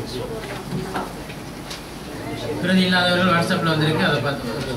பிரதி இல்லாதவர்கள் வாட்ஸ்அப்பில் வந்திருக்கு அதை பார்த்து பாருங்க.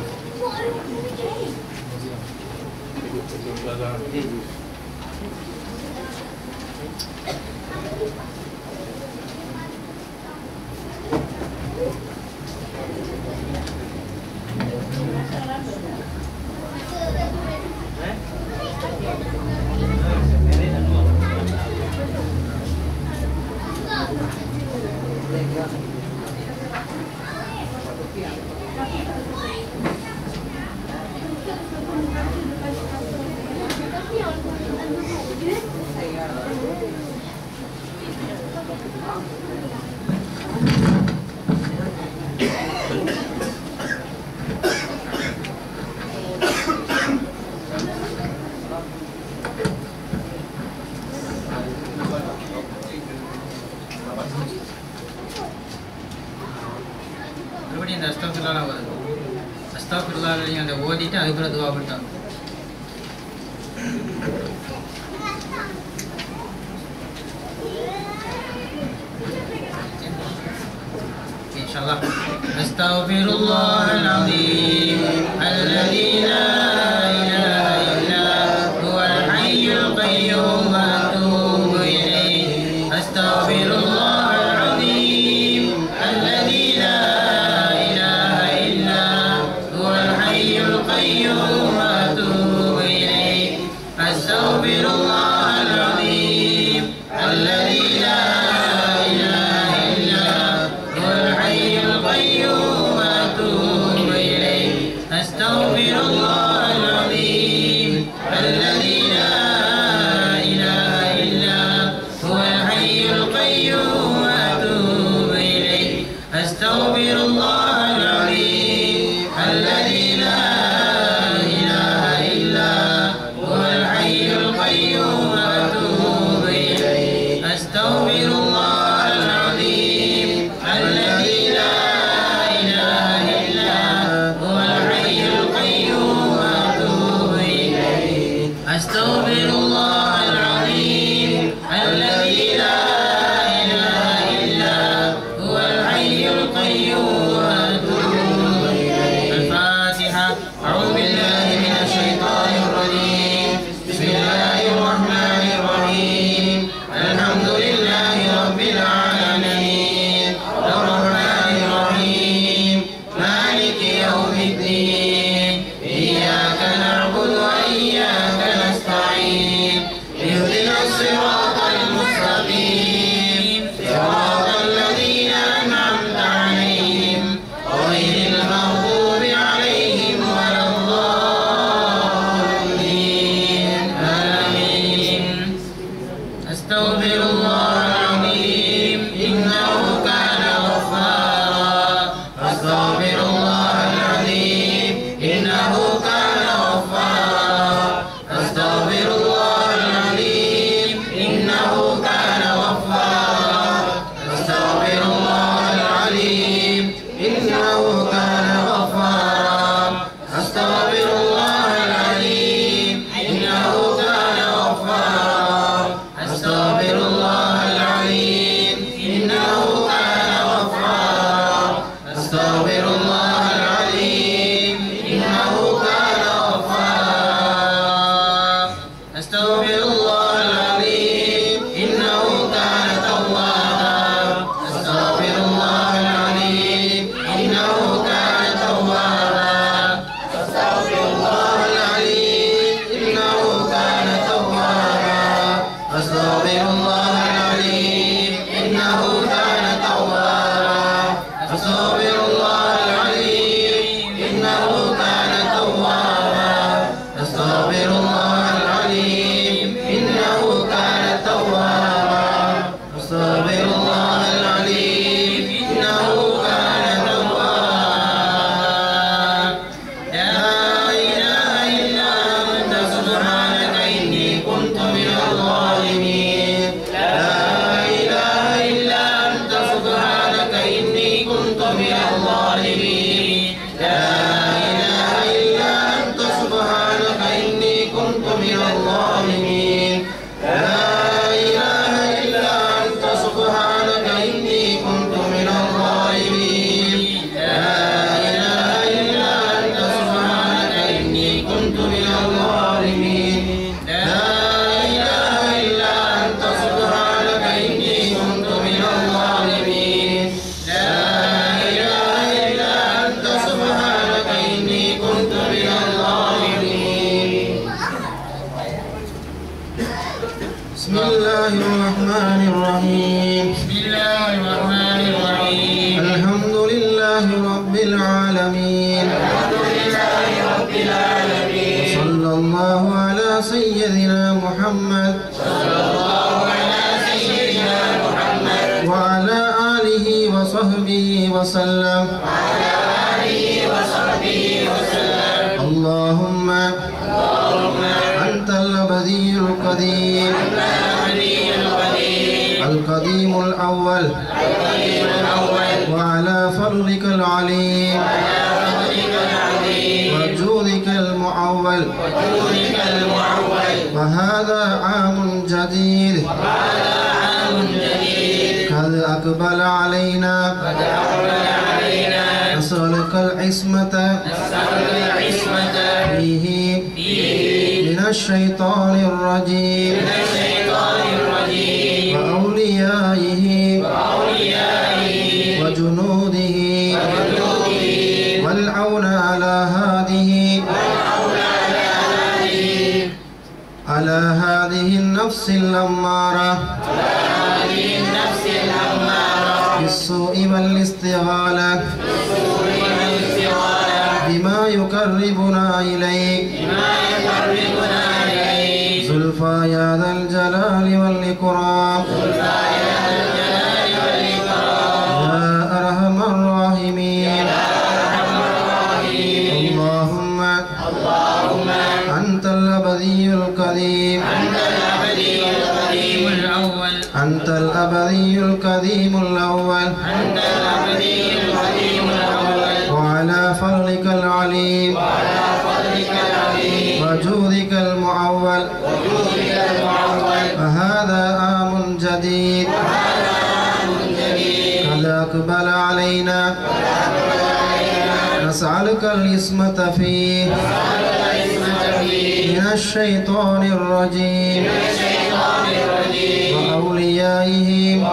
மறுபடியும் இந்த அஸ்தபில்லாலாம் வருது அஸ்தபில்லாலையும் அந்த ஓதிட்டு அதுக்குள்ள துவா பண்ணிட்டாங்க إن شاء الله أستغفر الله العظيم الذي لا إله إلا هو الحي القيوم وأتوب إليه أستغفر الله العظيم الذي لا إله إلا هو الحي القيوم وأتوب إليه أستغفر الله العظيم الذي لا إله إلا هو الحي القيوم وأتوب إليه أستغفر الله العظيم الذي لا إله إلا هو الحي القيوم وأتوب إليه أستغفر الله العظيم الذي لا إله إلا هو الحي القيوم وأتوب إليه أستغفر الله العظيم الذي لا إله إلا هو الحي القيوم وأتوب إليه أستغفر الله العظيم الذي لا إله إلا هو الحي القيوم وأتوب إليه الفاتحة أعوذ بالله من الشيطان الرجيم بسم الله الرحمن الرحيم الحمد لله العالمين صلى الله على سيدنا محمد وعلى آله وصحبه وسلم اللهم أنت الأبدي القديم القديم الأول وعلى فضلك العليم وجودك المعول وهذا عام جديد قد أقبل علينا نسألك العصمة فيه من الشيطان الرجيم وأوليائه وجنوده والعون على هذه على هذه النفس الأمارة بالسوء والاستغالة بما يقربنا إليك زلفى يا ذا الجلال والإكرام يا أرحم الراحمين اللهم أنت الأبدي القديم الأول أنت الأبدي القديم الأول أنت الأبدي القديم الأول وعلى فضلك العليم وجودك المعول فهذا آم جديد قد أقبل علينا نسألك الإسمة فيه من الشيطان الرجيم وأوليائه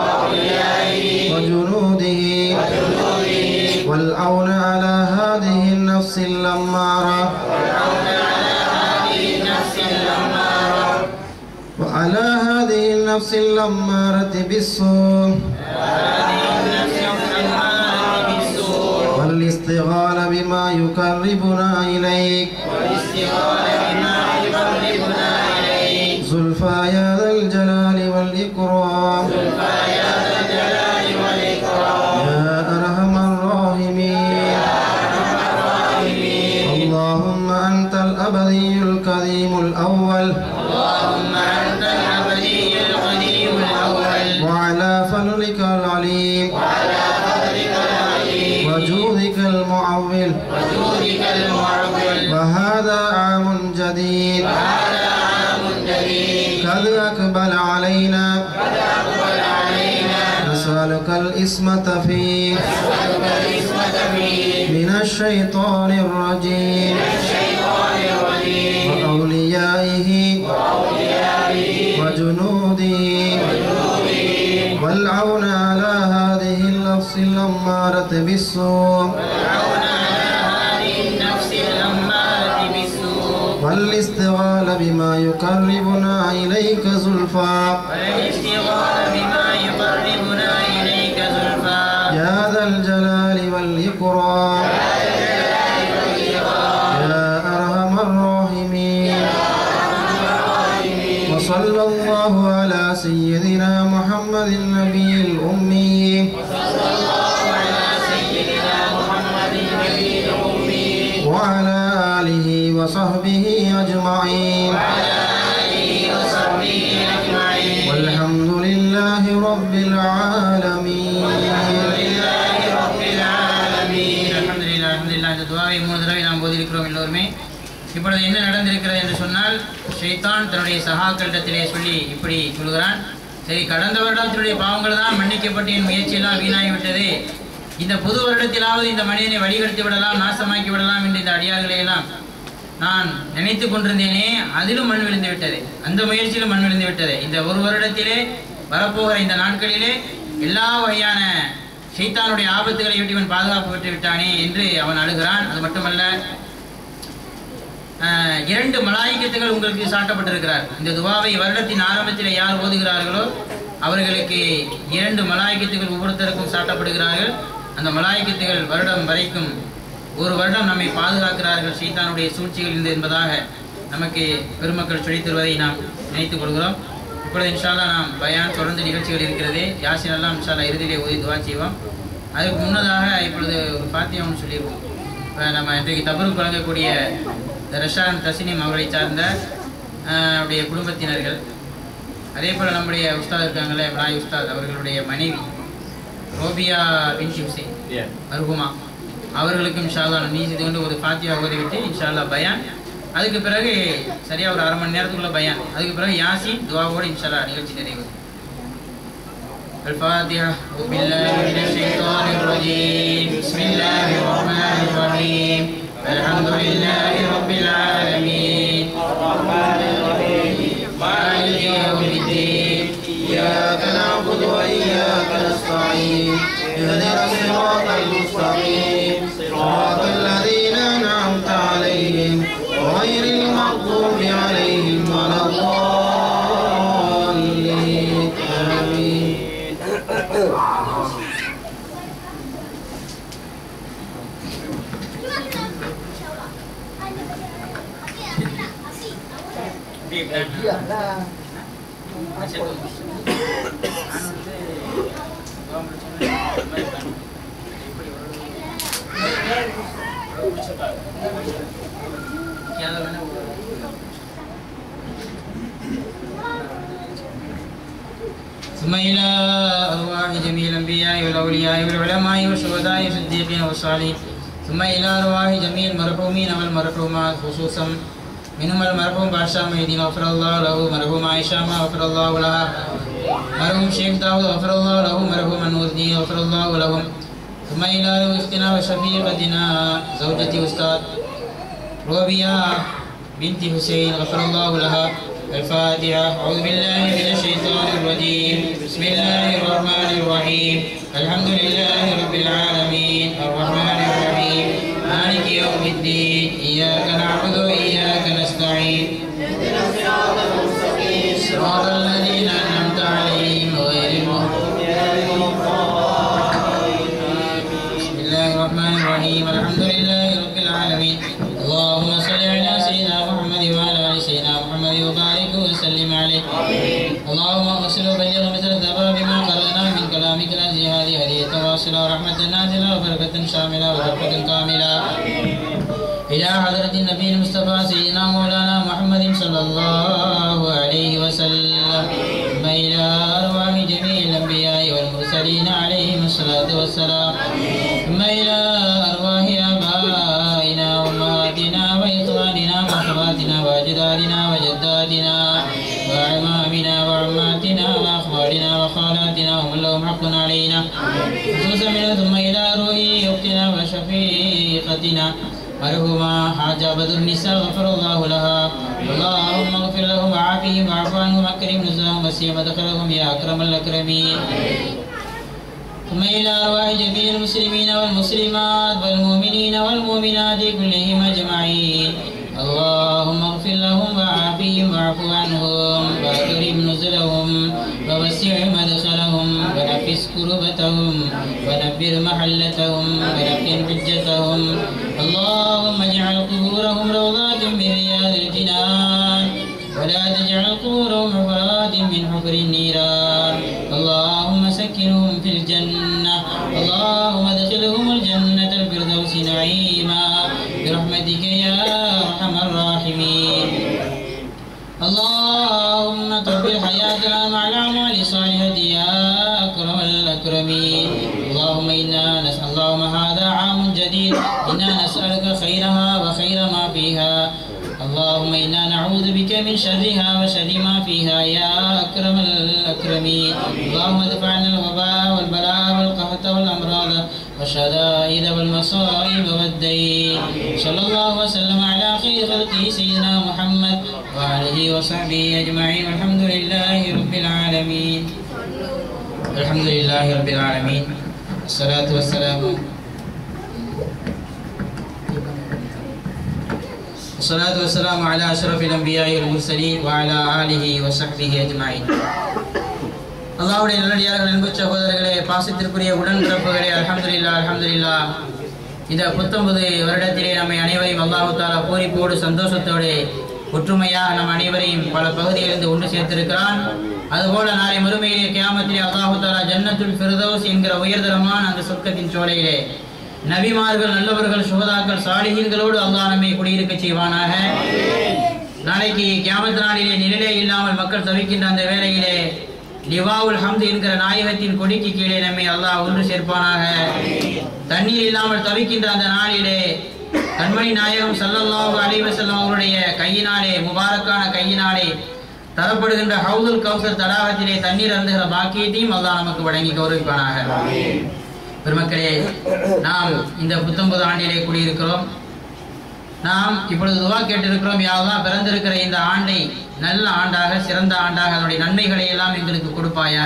وجنوده والعون على هذه النفس الأمارة وعلى هذه النفس الأمارة بالسوء والاستغال بما يقربنا إليك زلفى يا ذا الجلال والإكرام يا أرحم الراحمين اللهم أنت الأبدي الكريم الأول اللهم أنت الأبدي القديم الأول وعلى فضلك العليم وجودك المعول وجودك المعول وهذا عام جديد هذا عام جديد قد أقبل علينا قد أقبل علينا نسألك الإسمة فيه نسألك العصمة فيه من الشيطان الرجيم الشيطان الرجيم وأوليائه وجنوده والعون على هذه النفس الأمارة بالسوء والعون على هذه النفس الأمارة بالسوء والاستغال بما يقربنا إليك زلفى والاشتغال بما يقربنا إليك زلفى يا ذا الجلال والإكرام يا أرحم الراحمين وصلى الله على سيدنا محمد النبي الأمي وعلى آله وصحبه أجمعين والحمد لله رب العالمين அல்ஹம்துலில்லாஹ், அல்ஹம்துலில்லாஹ். இந்த துவாவை மூணு தடவை நாம் போதிருக்கிறோம் எல்லோருமே இப்பொழுது என்ன நடந்திருக்கிறது என்று சொன்னால் ஷைத்தான் தன்னுடைய சகாக்களிடத்திலே சொல்லி இப்படி சொல்கிறான் சரி கடந்த வருடத்தினுடைய பாவங்கள் தான் மன்னிக்கப்பட்டு என் முயற்சியெல்லாம் வீணாகிவிட்டது இந்த புது வருடத்திலாவது இந்த மனிதனை வழிகெடுத்து விடலாம் நாசமாக்கி விடலாம் என்று இந்த அடியார்களை எல்லாம் நான் நினைத்து கொண்டிருந்தேனே அதிலும் மண் விழுந்து விட்டது அந்த முயற்சியிலும் மண் விழுந்து விட்டது இந்த ஒரு வருடத்திலே வரப்போகிற இந்த நாட்களிலே எல்லா வகையான ஷைத்தானுடைய ஆபத்துகளை விட்டு இவன் பாதுகாப்பு பெற்று விட்டானே என்று அவன் அழுகிறான் அது மட்டுமல்ல ஆஹ், இரண்டு மலாய்க்கத்துகள் உங்களுக்கு சாட்டப்பட்டிருக்கிறார் இந்த துவாவை வருடத்தின் ஆரம்பத்தில் யார் ஓதுகிறார்களோ அவர்களுக்கு இரண்டு மலாய்க்கத்துகள் ஒவ்வொருத்தருக்கும் சாட்டப்படுகிறார்கள் அந்த மலாய்க்கத்துகள் வருடம் வரைக்கும் ஒரு வருடம் நம்மை பாதுகாக்கிறார்கள் ஷைத்தானுடைய சூழ்ச்சிகளிலிருந்து என்பதாக நமக்கு பெருமக்கள் சொல்லித் தருவதை நாம் நினைத்துக் கொள்கிறோம் இப்பொழுது இன்ஷால்லா நாம் பயான் தொடர்ந்து நிகழ்ச்சிகள் இருக்கிறது யாசின் எல்லாம் இன்ஷால்லா இறுதியிலே உதவி துவா செய்வோம் அதுக்கு முன்னதாக இப்பொழுது ஒரு பாத்தியம்னு சொல்லியிருக்கோம் இப்போ நம்ம இன்றைக்கு தபருக்கு வழங்கக்கூடிய இந்த ரஷான் தசினிம் அவர்களை சார்ந்த ஆஹ், அவருடைய குடும்பத்தினர்கள் அதே போல் நம்முடைய உஸ்தாத் இருக்காங்களே மலாய் உஸ்தாத் அவர்களுடைய மனைவி ரோபியா பின் ஹுசைன் மருகுமா அவர்களுக்கும் இன்ஷால்லா நீ செய்து கொண்டு ஒரு ஃபாத்தியா ஓதிவிட்டு இன்ஷால்லா பயான் அதுக்கு பிறகு சரியா ஒரு அரை மணி நேரத்துக்குள்ள பயான் அதுக்கு பிறகு யாசின் துவாவோடு இன்ஷால்லா நிகழ்ச்சி நிறைவு الفاتحة أعوذ بالله من الشيطان الرجيم بسم الله الرحمن الرحيم الحمد لله رب العالمين مالك يوم الدين إياك نعبد وإياك نستعين اهدنا الصراط المستقيم صراط الذين أنعمت عليهم غير المغضوب عليهم ولا الضالين آمين ثم إلى أرواح جميع الأنبياء والأولياء والعلماء والشهداء والصديقين والصالحين ثم إلى أرواح جميع المرحومين والمرحومات خصوصا منهم المرحوم باشا مهدي غفر الله له مرحوم عائشة ما غفر الله لها مرحوم شيخ داود غفر الله له مرحوم النور الدين غفر الله لهم ثم إلى أختنا وشفيقتنا زوجة أستاذ روبيا بنت حسين غفر الله لها الفاتحة أعوذ بالله من الشيطان الرجيم بسم الله الرحمن الرحيم الحمد لله رب العالمين الرحمن الرحيم مالك يوم الدين إياك نعبد وإياك نستعين صراط الذين أنعمت عليهم غير المغضوب بسم الله الرحمن الرحيم الحمد لله رب العالمين اللهم صل على سيدنا محمد وعلى ال سيدنا محمد وبارك وسلم عليه اللهم اغسل وبلغ مثل الذباب بما قرانا من كلامك الذي هذه هدية واصلة ورحمة نازلة وبركة شاملة ورحمة كاملة إلى حضرة النبي المصطفى سيدنا مولانا محمد صلى الله عليه وسلم ثم إلى أرواح جميع الأنبياء والمرسلين عليهم الصلاة والسلام ثم إلى أرواح آبائنا وأمهاتنا وإخواننا وأخواتنا وأجدادنا وجداتنا وأعمامنا وعماتنا وأخوالنا وخالاتنا ومن لهم حق علينا خصوصا منه ثم إلى روح أختنا وشفيقتنا مرحوما حاجة بدر النساء غفر الله لها اللهم اغفر لهم وعافهم واعف عنهم أكرم نزلهم وسيم دخلهم يا أكرم الأكرمين ثم إلى أرواح جميع المسلمين والمسلمات والمؤمنين والمؤمنات كلهم أجمعين اللهم اغفر لهم وعافهم واعف عنهم وأكرم نزلهم ووسع مدخلهم ونفس كربتهم ونبر محلتهم ونفر حجتهم اللهم اجعل قبورهم روضات من رياض الجنان ولا تجعل قبورهم حفرات من حفر النيران اللهم سكنهم في الجنة اللهم ادخلهم الجنة الفردوس نعيما برحمتك يا أرحم الراحمين اللهم طول حياتنا مع الأعمال الصالحة يا أكرم الأكرمين اللهم إنا نسأل اللهم هذا عام جديد إنا نسألك خيرها وخير ما فيها اللهم إنا نعوذ بك من شرها وشر ما فيها يا أكرم الأكرمين اللهم ادفع عنا الوباء والبلاء والقحط والأمراض والشدائد والمصائب والدين صلى الله وسلم على خير خلقه سيدنا محمد وآله وصحبه أجمعين والحمد لله رب العالمين الحمد لله رب العالمين الصلاة والسلام والصلاة والسلام على أشرف الأنبياء والمرسلين وعلى آله وصحبه أجمعين அல்லாஹ்வுடைய நல்லடியார்கள் அன்பு சகோதரர்களே பாசத்திற்குரிய உடன்பிறப்புகளே அல்ஹம்துலில்லாஹ் அல்ஹம்துலில்லாஹ் இந்த புத்தொன்பது வருடத்திலே நம்மை அனைவரையும் அல்லாஹு தாலா பூரிப்போடு சந்தோஷத்தோடு ஒற்றுமையாக நம் அனைவரையும் பல பகுதிகளிலிருந்து ஒன்று சேர்த்திருக்கிறான் அதுபோல நாளை மறுமையிலே கியாமத்திலே அல்லாஹு தாலா ஜன்னத்துல் ஃபிர்தௌஸ் என்கிற உயர்தரமான அந்த சொர்க்கத்தின் சோலையிலே நபிமார்கள் நல்லவர்கள் சுகதாக்கள் சாலிகீன்களோடு அல்லாஹ் நம்மை குடியிருக்க செய்வானாக நாளைக்கு கியாமத் நாளிலே நிழலே இல்லாமல் மக்கள் தவிக்கின்ற அந்த வேளையிலே லிவாவுல் ஹம்து என்கிற நாயகத்தின் கொடிக்கு கீழே நம்மை அல்லாஹ் ஒன்று சேர்ப்பானாக தண்ணீர் இல்லாமல் தவிக்கின்ற அந்த நாளிலே கண்மணி நாயகம் ஸல்லல்லாஹு அலைஹி வஸல்லம் அவருடைய கையினாலே முபாரக்கான கையினாலே தரப்படுகின்ற ஹவுதுல் கௌசர் தடாகத்திலே தண்ணீர் அருந்துகிற பாக்கியத்தையும் அல்லாஹ் நமக்கு வழங்கி கௌரவிப்பானாக பெருமக்களே நாம் இந்த புத்தொன்பது ஆண்டிலே கூடியிருக்கிறோம் நாம் இப்பொழுது துவா கேட்டிருக்கிறோம் யாரெல்லாம் பிறந்திருக்கிற இந்த ஆண்டை நல்ல ஆண்டாக சிறந்த ஆண்டாக அதனுடைய நன்மைகளை எல்லாம் எங்களுக்கு கொடுப்பாயாக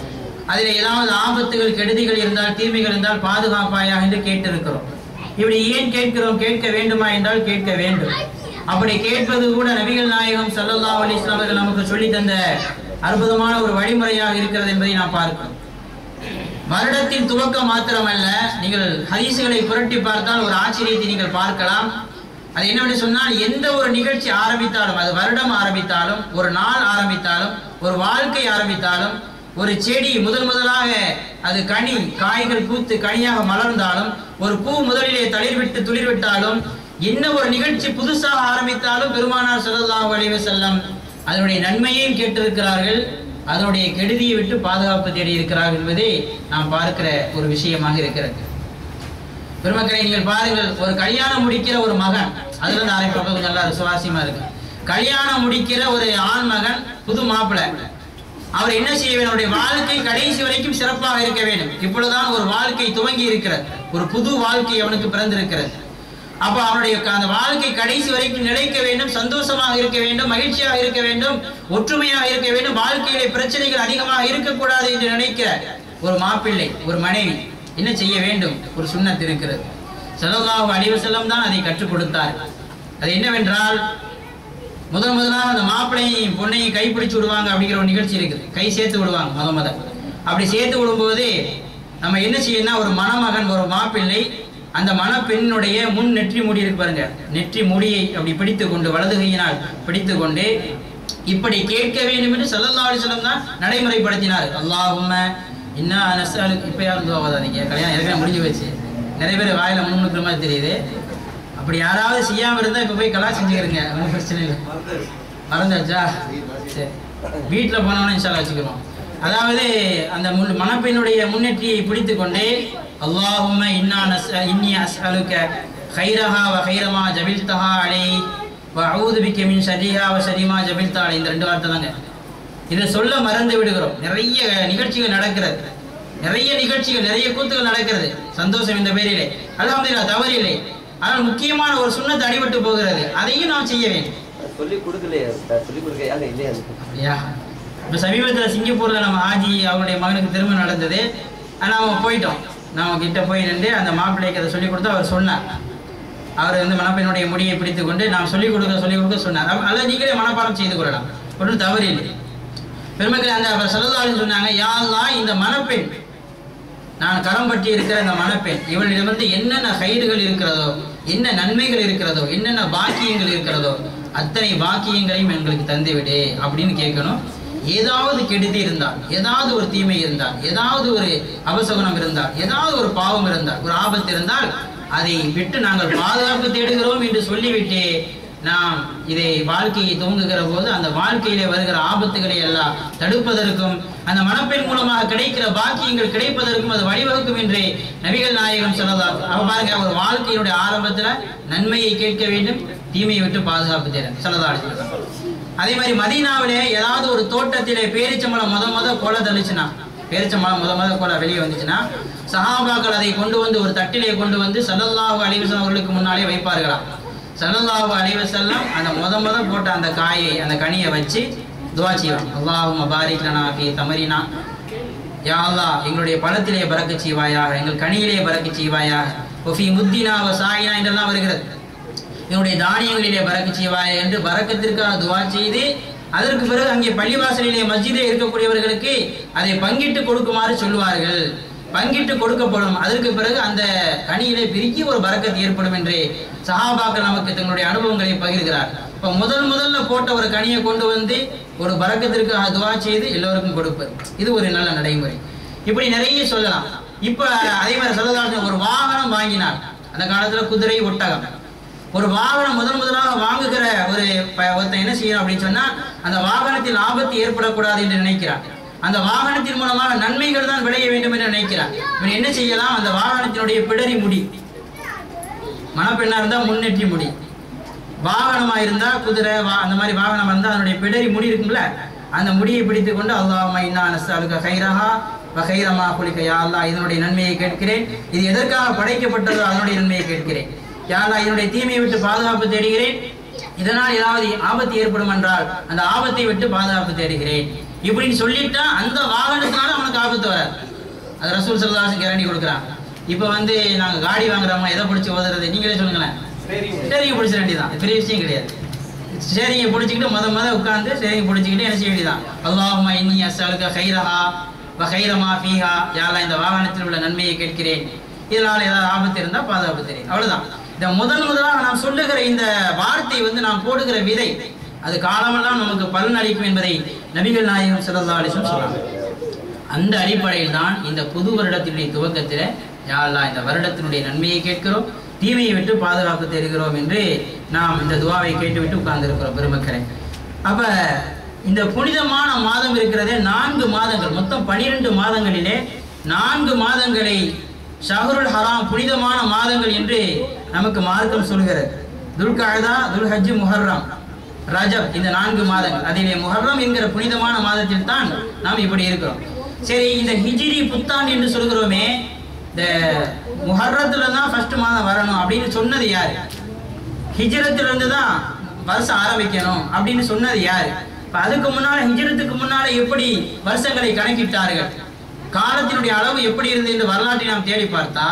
அதில் ஏதாவது ஆபத்துகள் கெடுதிகள் இருந்தால் தீமைகள் இருந்தால் பாதுகாப்பாயாக என்று கேட்டிருக்கிறோம் இப்படி ஏன் கேட்கிறோம் கேட்க வேண்டுமா என்றால் கேட்க வேண்டும் அப்படி கேட்பது கூட நபிகள் நாயகம் ஸல்லல்லாஹு அலைஹி வஸல்லம் அவர்கள் நமக்கு சொல்லி தந்த அற்புதமான ஒரு வழிமுறையாக இருக்கிறது என்பதை நாம் பார்க்கிறோம் வருடத்தின் துவக்கம் மாத்திரமல்ல நீங்கள் ஹதீசுகளை புரட்டி பார்த்தால் ஒரு ஆச்சரியத்தை நீங்கள் பார்க்கலாம் அது என்னவென்று சொன்னால் எந்த ஒரு நிகழ்ச்சி ஆரம்பித்தாலும் அது வருடம் ஆரம்பித்தாலும் ஒரு நாள் ஆரம்பித்தாலும் ஒரு வாழ்க்கை ஆரம்பித்தாலும் ஒரு செடி முதல் முதலாக அது கனி காய்கள் பூத்து கனியாக மலர்ந்தாலும் ஒரு பூ முதலிலே தளிர்விட்டு துளிர்விட்டாலும் என்ன ஒரு நிகழ்ச்சி புதுசாக ஆரம்பித்தாலும் பெருமானார் ஸல்லல்லாஹு அலைஹி வஸல்லம் அதனுடைய நன்மையையும் கேட்டிருக்கிறார்கள் அதனுடைய கெடுதியை விட்டு பாதுகாப்பு தேடி இருக்கிறார்கள் என்பதே நாம் பார்க்கிற ஒரு விஷயமாக இருக்கிறது பெருமக்களை நீங்கள் பாருங்கள் ஒரு கல்யாணம் முடிக்கிற ஒரு மகன் அதுல இருந்து ஆரம்பிப்பா கொஞ்சம் நல்லா சுவாரஸ்யமா இருக்கு கல்யாணம் முடிக்கிற ஒரு ஆண் மகன் புது மாப்பிள்ளை அவர் என்ன செய்ய வேண்டும் அவருடைய வாழ்க்கை கடைசி வரைக்கும் சிறப்பாக இருக்க வேண்டும் இப்பொழுதுதான் ஒரு வாழ்க்கை துவங்கி இருக்கிறது ஒரு புது வாழ்க்கை அவனுக்கு பிறந்திருக்கிறது அப்ப அவனுடைய க- அந்த வாழ்க்கை கடைசி வரைக்கும் நிலைக்க வேண்டும் சந்தோஷமாக இருக்க வேண்டும் மகிழ்ச்சியாக இருக்க வேண்டும் ஒற்றுமையாக இருக்க வேண்டும் வாழ்க்கையிலே பிரச்சனைகள் அதிகமாக இருக்கக்கூடாது என்று நினைக்கிற ஒரு மாப்பிள்ளை ஒரு மனைவி என்ன செய்ய வேண்டும் ஒரு சுண்ணத் இருக்கிறது ஸல்லல்லாஹு அலைஹி வஸல்லம் தான் அதை கற்றுக் கொடுத்தார் அது என்னவென்றால் முதல் முதலாக அந்த மாப்பிள்ளையும் பொண்ணையும் கை பிடிச்சு விடுவாங்க அப்படிங்கிற ஒரு நிகழ்ச்சி இருக்குது கை சேர்த்து விடுவாங்க முத முத அப்படி சேர்த்து விடும்போது நம்ம என்ன செய்யணும்னா ஒரு மணமகன் ஒரு மாப்பிள்ளை அந்த மணப்பெண்ணுடைய முன் நெற்றி முடி இருக்கு பாருங்க நெற்றி முடியை அப்படி பிடித்து கொண்டு வலது கையினால் பிடித்து கொண்டு இப்படி கேட்க வேண்டும் என்று ஸல்லல்லாஹு அலைஹி வஸல்லம் தான் நடைமுறைப்படுத்தினார் அல்லாஹும்ம இன்னா நஸ்அலு இப்ப யாரும் துவா ஓதாதீங்க கல்யாணம் ஏற்கனவே முடிஞ்சு வச்சு நிறைய பேர் வாயில முன்னுக்குற மாதிரி தெரியுது அப்படி யாராவது செய்யாம இருந்தா இப்ப போய் கலா செஞ்சுக்கிறீங்க ஒன்றும் பிரச்சனை இல்லை மறந்தாச்சா சரி வீட்டில் போனவனே இன்ஷால்லா வச்சுக்கிறோம் அதாவது அந்த முன் மணப்பெண்ணுடைய முன்னேற்றியை பிடித்து கொண்டே அல்லாஹும்ம இன்னா நஸ் இன்னி அஸ்அலுக்க ஹைரஹா வ ஹைரமா ஜபில்தஹா அலை வ அஊது பிக்க மின் ஷரிஹா வ ஷரிமா ஜபில்தா அலை இந்த ரெண்டு வார்த்தை தாங்க இதை சொல்ல மறந்து விடுகிறோம் நிறைய நிகழ்ச்சிகள் நடக்கிறது நிறைய நிகழ்ச்சிகள் நிறைய கூத்துகள் நடக்கிறது சந்தோஷம் இந்த பேரிலே அல்ஹம்துலில்லாஹ் தவறில்லை ஆனால் முக்கியமான ஒரு சுண்ணத்து அடிபட்டு போகிறது அதையும் நாம் செய்ய வேண்டும் சொல்லி கொடுக்கலையே சொல்லி கொடுக்க யாரும் இல்லையா ஐயா இப்போ சமீபத்தில் சிங்கப்பூரில் நம்ம ஆஜி அவருடைய மகனுக்கு திருமணம் நடந்தது ஆனால் அவங்க போயிட்டோம் நம்ம கிட்ட போய் நின்று அந்த மாப்பிள்ளைக்கு அதை சொல்லிக் கொடுத்து அவர் சொன்னார் அவர் வந்து மணப்பெண்ணுடைய முடியை பிடித்து கொண்டு நாம் சொல்லிக் கொடுக்க சொல்லிக் கொடுக்க சொன்னார் அப்ப- அல்லது நீங்களே மனப்பாடம் செய்து கொள்ளலாம் ஒன்றும் தவறு இல்லை பெருமக்கள் அந்த அவர் சொல்லதாலும் சொன்னாங்க யாரெல்லாம் இந்த மணப்பெண் நான் கரம் பற்றி இருக்கிற இந்த மணப்பெண் இவளிடமிருந்து என்னென்ன கயிறுகள் இருக்கிறதோ என்ன நன்மைகள் இருக்கிறதோ என்னென்ன பாக்கியங்கள் இருக்கிறதோ அத்தனை பாக்கியங்களையும் எங்களுக்கு தந்துவிடு அப்படின்னு கேட்கணும் ஏதாவது கெடுதி இருந்தால் ஏதாவது ஒரு தீமை இருந்தால் ஏதாவது ஒரு அபசகுணம் இருந்தால் ஏதாவது ஒரு பாவம் இருந்தால் ஒரு ஆபத்து இருந்தால் அதை விட்டு நாங்கள் பாதுகாப்பு தேடுகிறோம் என்று சொல்லிவிட்டு நாம் இதை வாழ்க்கையை துவங்குகிற போது அந்த வாழ்க்கையிலே வருகிற ஆபத்துகளை எல்லாம் தடுப்பதற்கும் அந்த மணப்பெண் மூலமாக கிடைக்கிற பாக்கியங்கள் கிடைப்பதற்கும் அது வழிவகுக்கும் என்று நபிகள் நாயகம் சொல்லலாம் அவ பாருங்க ஒரு வாழ்க்கையினுடைய ஆரம்பத்துல நன்மையை கேட்க வேண்டும் தீமையை விட்டு பாதுகாப்பு தேட சொல்லதா அதே மாதிரி மதீனாவிலே ஏதாவது ஒரு தோட்டத்திலே பேரிச்சம்பழம் முத முத கொலை தள்ளிச்சுன்னா பேரிச்சம்பழம் முத முத கொலை வெளியே வந்துச்சுன்னா சஹாபாக்கள் அதை கொண்டு வந்து ஒரு தட்டிலே கொண்டு வந்து சல்லல்லாஹு அலைஹி வஸல்லம் அவர்களுக்கு முன்னாலே வைப்பார்களாம் சல்லல்லாஹு அலைஹி வஸல்லம் அந்த முத முத போட்ட அந்த காயை அந்த கனியை வச்சு துவா செய்வாங்க அல்லாஹும்ம பாரிக் லனா ஃபீ தமரினா யா அல்லாஹ் எங்களுடைய பழத்திலே பறக்க செய்வாயாக எங்கள் கனியிலே பறக்க செய்வாயாக ஒஃபி முத்தினா வ சாயினா என்றெல்லாம் வருகிறது என்னுடைய தானியங்களிலே பறக்க செய்வாய் என்று பறக்கத்திற்காக துவா செய்து அதற்கு பிறகு அங்கே பள்ளிவாசலிலே மஸ்ஜிதிலே இருக்கக்கூடியவர்களுக்கு அதை பங்கிட்டு கொடுக்குமாறு சொல்லுவார்கள் பங்கிட்டு கொடுக்கப்படும் அதற்கு பிறகு அந்த கனியிலே பிரிக்கி ஒரு பறக்கத்து ஏற்படும் என்று சஹாபாக்கள் நமக்கு தங்களுடைய அனுபவங்களை பகிர்கிறார் இப்ப முதல் முதல்ல போட்ட ஒரு கனியை கொண்டு வந்து ஒரு பறக்கத்திற்கு துவா செய்து எல்லோருக்கும் கொடுப்பது இது ஒரு நல்ல நடைமுறை இப்படி நிறைய சொல்லலாம் இப்ப அதே மாதிரி சொல்லலாம் ஒரு வாகனம் வாங்கினார் அந்த காலத்துல குதிரை ஒட்டகம் ஒரு வாகனம் முதன் முதலாக வாங்குகிற ஒரு ப- ஒருத்தன் என்ன செய்யணும் அப்படின்னு சொன்னா அந்த வாகனத்தில் ஆபத்து ஏற்படக்கூடாது என்று நினைக்கிறான் அந்த வாகனத்தின் மூலமாக நன்மைகள் தான் விளைய வேண்டும் என்று நினைக்கிறான் இவன் என்ன செய்யலாம் அந்த வாகனத்தினுடைய பிடரி முடி மணப்பெண்ணா இருந்தா முன்னேற்றி முடி வாகனமா இருந்தா குதிரை வா அந்த மாதிரி வாகனம் இருந்தா அதனுடைய பிடரி முடி இருக்கும்ல அந்த முடியை பிடித்துக் கொண்டு அல்லாஹ் இன்னா நஸ்அலுக கைரஹா வகைரமா குலிக்க யா அல்லாஹ் இதனுடைய நன்மையை கேட்கிறேன் இது எதற்காக படைக்கப்பட்டதோ அதனுடைய நன்மையை கேட்கிறேன் யா அல்லாஹ் இதனுடைய தீமையை விட்டு பாதுகாப்பு தேடுகிறேன் இதனால் ஏதாவது ஆபத்து ஏற்படும் என்றால் அந்த ஆபத்தை விட்டு பாதுகாப்பு தேடுகிறேன் இப்படின்னு சொல்லிட்டா அந்த வாகனத்தினால அவனுக்கு ஆபத்து வராது அது ரசூல் சல்லாசன் கேரண்டி கொடுக்குறான் இப்போ வந்து நாங்க காடி வாங்குறோமா எதை பிடிச்சி ஓதுறது நீங்களே சொல்லுங்களேன் சரிங்க பிடிச்ச வேண்டியதான் பெரிய விஷயம் கிடையாது சரிங்க பிடிச்சிக்கிட்டு முத முத உட்காந்து சரிங்க பிடிச்சிக்கிட்டு என்ன செய்ய வேண்டியதான் அல்லாஹுமா இன்னி அஸ்ஸலுக கைரஹா வ கைரமா ஃபீஹா யாரா இந்த வாகனத்தில் உள்ள நன்மையை கேட்கிறேன் இதனால் ஏதாவது ஆபத்து இருந்தால் பாதுகாப்பு தெரியும் அவ்வளவுதான் இந்த முதன் முதலாக நாம் சொல்லுகிற இந்த வார்த்தை வந்து நாம் போடுகிற விதை அது காலமெல்லாம் நமக்கு பலன் அளிக்கும் என்பதை நபிகள் நாயகம் ஸல்லல்லாஹு அலைஹி வஸல்லம் சொல்றாங்க அந்த அடிப்படையில் தான் இந்த புது வருடத்தினுடைய துவக்கத்தில் யா அல்லாஹ் இந்த வருடத்தினுடைய நன்மையை கேட்கிறோம் தீமையை விட்டு பாதுகாப்பு தருகிறோம் என்று நாம் இந்த துவாவை கேட்டுவிட்டு உட்கார்ந்திருக்கிறோம் பெருமக்களே அப்ப இந்த புனிதமான மாதம் இருக்கிறதே நான்கு மாதங்கள் மொத்தம் பனிரெண்டு மாதங்களிலே நான்கு மாதங்களை ஷஹருல் ஹராம் புனிதமான மாதங்கள் என்று நமக்கு மார்க்கம் சொல்கிறது துல்காதா துல்ஹஜ் முஹர்ரம் ரஜப் இந்த நான்கு மாதங்கள் அதிலே முஹர்ரம் என்கிற புனிதமான மாதத்தில் தான் நாம் இப்படி இருக்கிறோம் சரி இந்த ஹிஜ்ரி புத்தாண்டு என்று சொல்கிறோமே இந்த முஹர்ரத்துல தான் ஃபர்ஸ்ட் மாதம் வரணும் அப்படின்னு சொன்னது யாரு ஹிஜ்ரத்துல இருந்து தான் வருஷம் ஆரம்பிக்கணும் அப்படின்னு சொன்னது யாரு இப்ப அதுக்கு முன்னால ஹிஜ்ரத்துக்கு முன்னால எப்படி வருஷங்களை கணக்கிட்டார்கள் காலத்தினுடைய அளவு எப்படி இருந்தது என்று வரலாற்றை நாம் தேடி பார்த்தா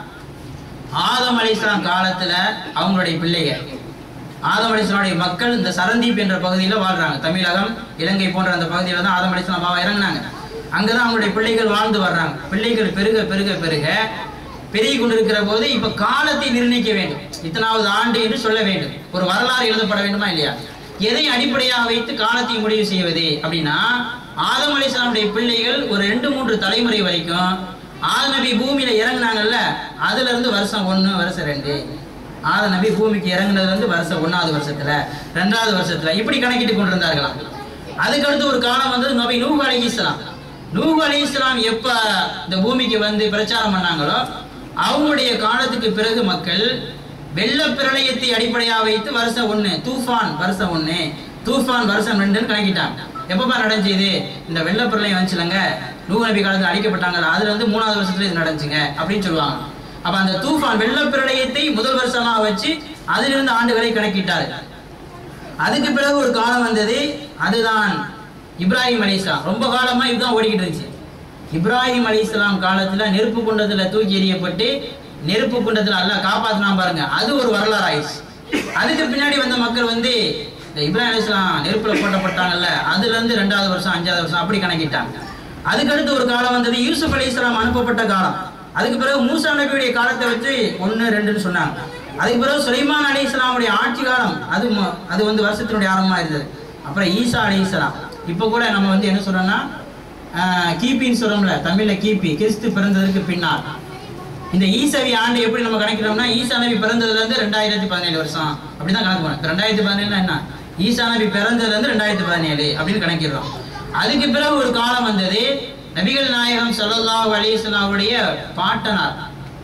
ஆதம் அலிஸ்லாம் காலத்துல அவங்களுடைய பிள்ளைகள் ஆதம் அலிஸ்லாமுடைய மக்கள் இந்த சரந்தீப் என்ற பகுதியில் வாழ்றாங்க தமிழகம் இலங்கை போன்ற அந்த பகுதியில் தான் ஆதம் அலிஸ்லாம் பாபா இறங்குனாங்க அங்கதான் அவங்களுடைய பிள்ளைகள் வாழ்ந்து வர்றாங்க பிள்ளைகள் பெருக பெருக பெருக பெருகி கொண்டிருக்கிற போது இப்ப காலத்தை நிர்ணயிக்க வேண்டும் இத்தனாவது ஆண்டு என்று சொல்ல வேண்டும் ஒரு வரலாறு எழுதப்பட வேண்டுமா இல்லையா எதை அடிப்படையாக வைத்து காலத்தை முடிவு செய்வது அப்படின்னா ஆதம் அலிஸ்லாமுடைய பிள்ளைகள் ஒரு ரெண்டு மூன்று தலைமுறை வரைக்கும் ஆத நபி பூமியில இறங்குனாங்கல்ல அதுல இருந்து வருஷம் ஒண்ணு வருஷம் ரெண்டு ஆத நபி பூமிக்கு இறங்குனதுல இருந்து வருஷம் ஒண்ணாவது வருஷத்துல ரெண்டாவது வருஷத்துல இப்படி கணக்கிட்டு கொண்டிருந்தார்களாம் அதுக்கடுத்து ஒரு காலம் வந்தது நபி நூஹ் அலி இஸ்லாம் நூஹ் அலி இஸ்லாம் எப்ப இந்த பூமிக்கு வந்து பிரச்சாரம் பண்ணாங்களோ அவங்களுடைய காலத்துக்கு பிறகு மக்கள் வெள்ள பிரளயத்தை அடிப்படையாக வைத்து வருஷம் ஒண்ணு தூஃபான் வருஷம் ஒண்ணு தூஃபான் வருஷம் ரெண்டுன்னு கணக்கிட்டாங்க எப்பப்பா நடந்துச்சு இந்த வெள்ள பிரளயம் வந்துச்சுலங்க நூ நபி காலத்துல அழிக்கப்பட்டாங்க அதுல வந்து மூணாவது வருஷத்துல இது நடந்துச்சுங்க அப்படின்னு சொல்லுவாங்க அப்ப அந்த தூஃபான் வெள்ள பிரளயத்தை முதல் வருஷமாக வச்சு அதிலிருந்து ஆண்டுகளை கணக்கிட்டார்கள் அதுக்கு பிறகு ஒரு காலம் வந்தது அதுதான் இப்ராஹிம் அலிஸ்லாம் ரொம்ப காலமா இதுதான் ஓடிக்கிட்டு இருந்துச்சு இப்ராஹிம் அலிஸ்லாம் காலத்துல நெருப்பு குண்டத்துல தூக்கி எறியப்பட்டு நெருப்பு குண்டத்துல அல்லாஹ் காப்பாத்தினா பாருங்க அது ஒரு வரலாறு ஆயிடுச்சு அதுக்கு பின்னாடி வந்த மக்கள் வந்து இந்த இப்ராஹிம் அலிஸ்லாம் நெருப்புல போட்டப்பட்டாங்கல்ல அதுல இருந்து ரெண்டாவது வருஷம் அஞ்சாவது வருஷம் அப்படி கணக்கிட்டாங்க அதுக்கடுத்து ஒரு காலம் வந்தது யூசுப் அலி இஸ்லாம் அனுப்பப்பட்ட காலம் அதுக்கு பிறகு மூசா நபியுடைய காலத்தை வச்சு ஒன்னு ரெண்டுன்னு சொன்னாங்க அதுக்கு பிறகு சுலைமான் அலி இஸ்லாமுடைய ஆட்சி காலம் அது மொ- அது வந்து வருஷத்தினுடைய ஆரம்பமா இருந்தது அப்புறம் ஈசா அலி இஸ்லாம் இப்போ கூட நம்ம வந்து என்ன சொல்றோம்னா ஆஹ், கிபின்னு சொல்றோம்ல தமிழ்ல கிபி கிறிஸ்து பிறந்ததற்கு பின்னால் இந்த ஈசவி ஆண்டு எப்படி நம்ம கணக்கிறோம்னா ஈசா நபி பிறந்ததுல இருந்து ரெண்டாயிரத்தி பதினேழு வருஷம் அப்படிதான் கணக்கு பண்ணோம் ரெண்டாயிரத்தி பதினேழுனா என்ன ஈசா நபி பிறந்ததுல இருந்து ரெண்டாயிரத்தி பதினேழு அப்படின்னு கணக்கிடுறோம் அதுக்கு பிறகு ஒரு காலம் வந்தது நபிகள் நாயகம் ஸல்லல்லாஹு அலைஹி வஸல்லம் அவருடைய பாட்டனார்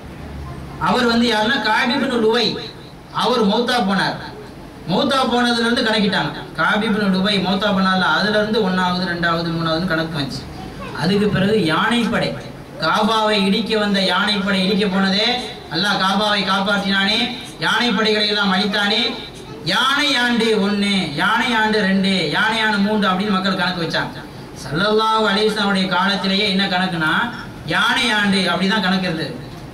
அவர் வந்து யாருன்னா காபிபின் லுவை அவர் மௌத்தா போனார் மௌத்தா போனதுல இருந்து கணக்கிட்டாங்க காபிபின் லுவை மௌத்தா போனார்ல அதுல இருந்து ஒன்னாவது ரெண்டாவது மூணாவது கணக்கு வந்துச்சு அதுக்கு பிறகு யானைப்படை காபாவை இடிக்க வந்த யானைப்படை இடிக்க போனதே அல்லாஹ் காபாவை காப்பாற்றினானே யானைப்படைகளை எல்லாம் அழித்தானே யானை ஆண்டு ஒண்ணு யானை ஆண்டு ரெண்டு யானை ஆண்டு மூன்று அப்படின்னு மக்கள் கணக்கு வச்சாங்க சல்லல்லாஹு அலைஹி வஸல்லம் காலத்திலேயே என்ன கணக்குனா யானை ஆண்டு அப்படிதான் கணக்கு இருந்தது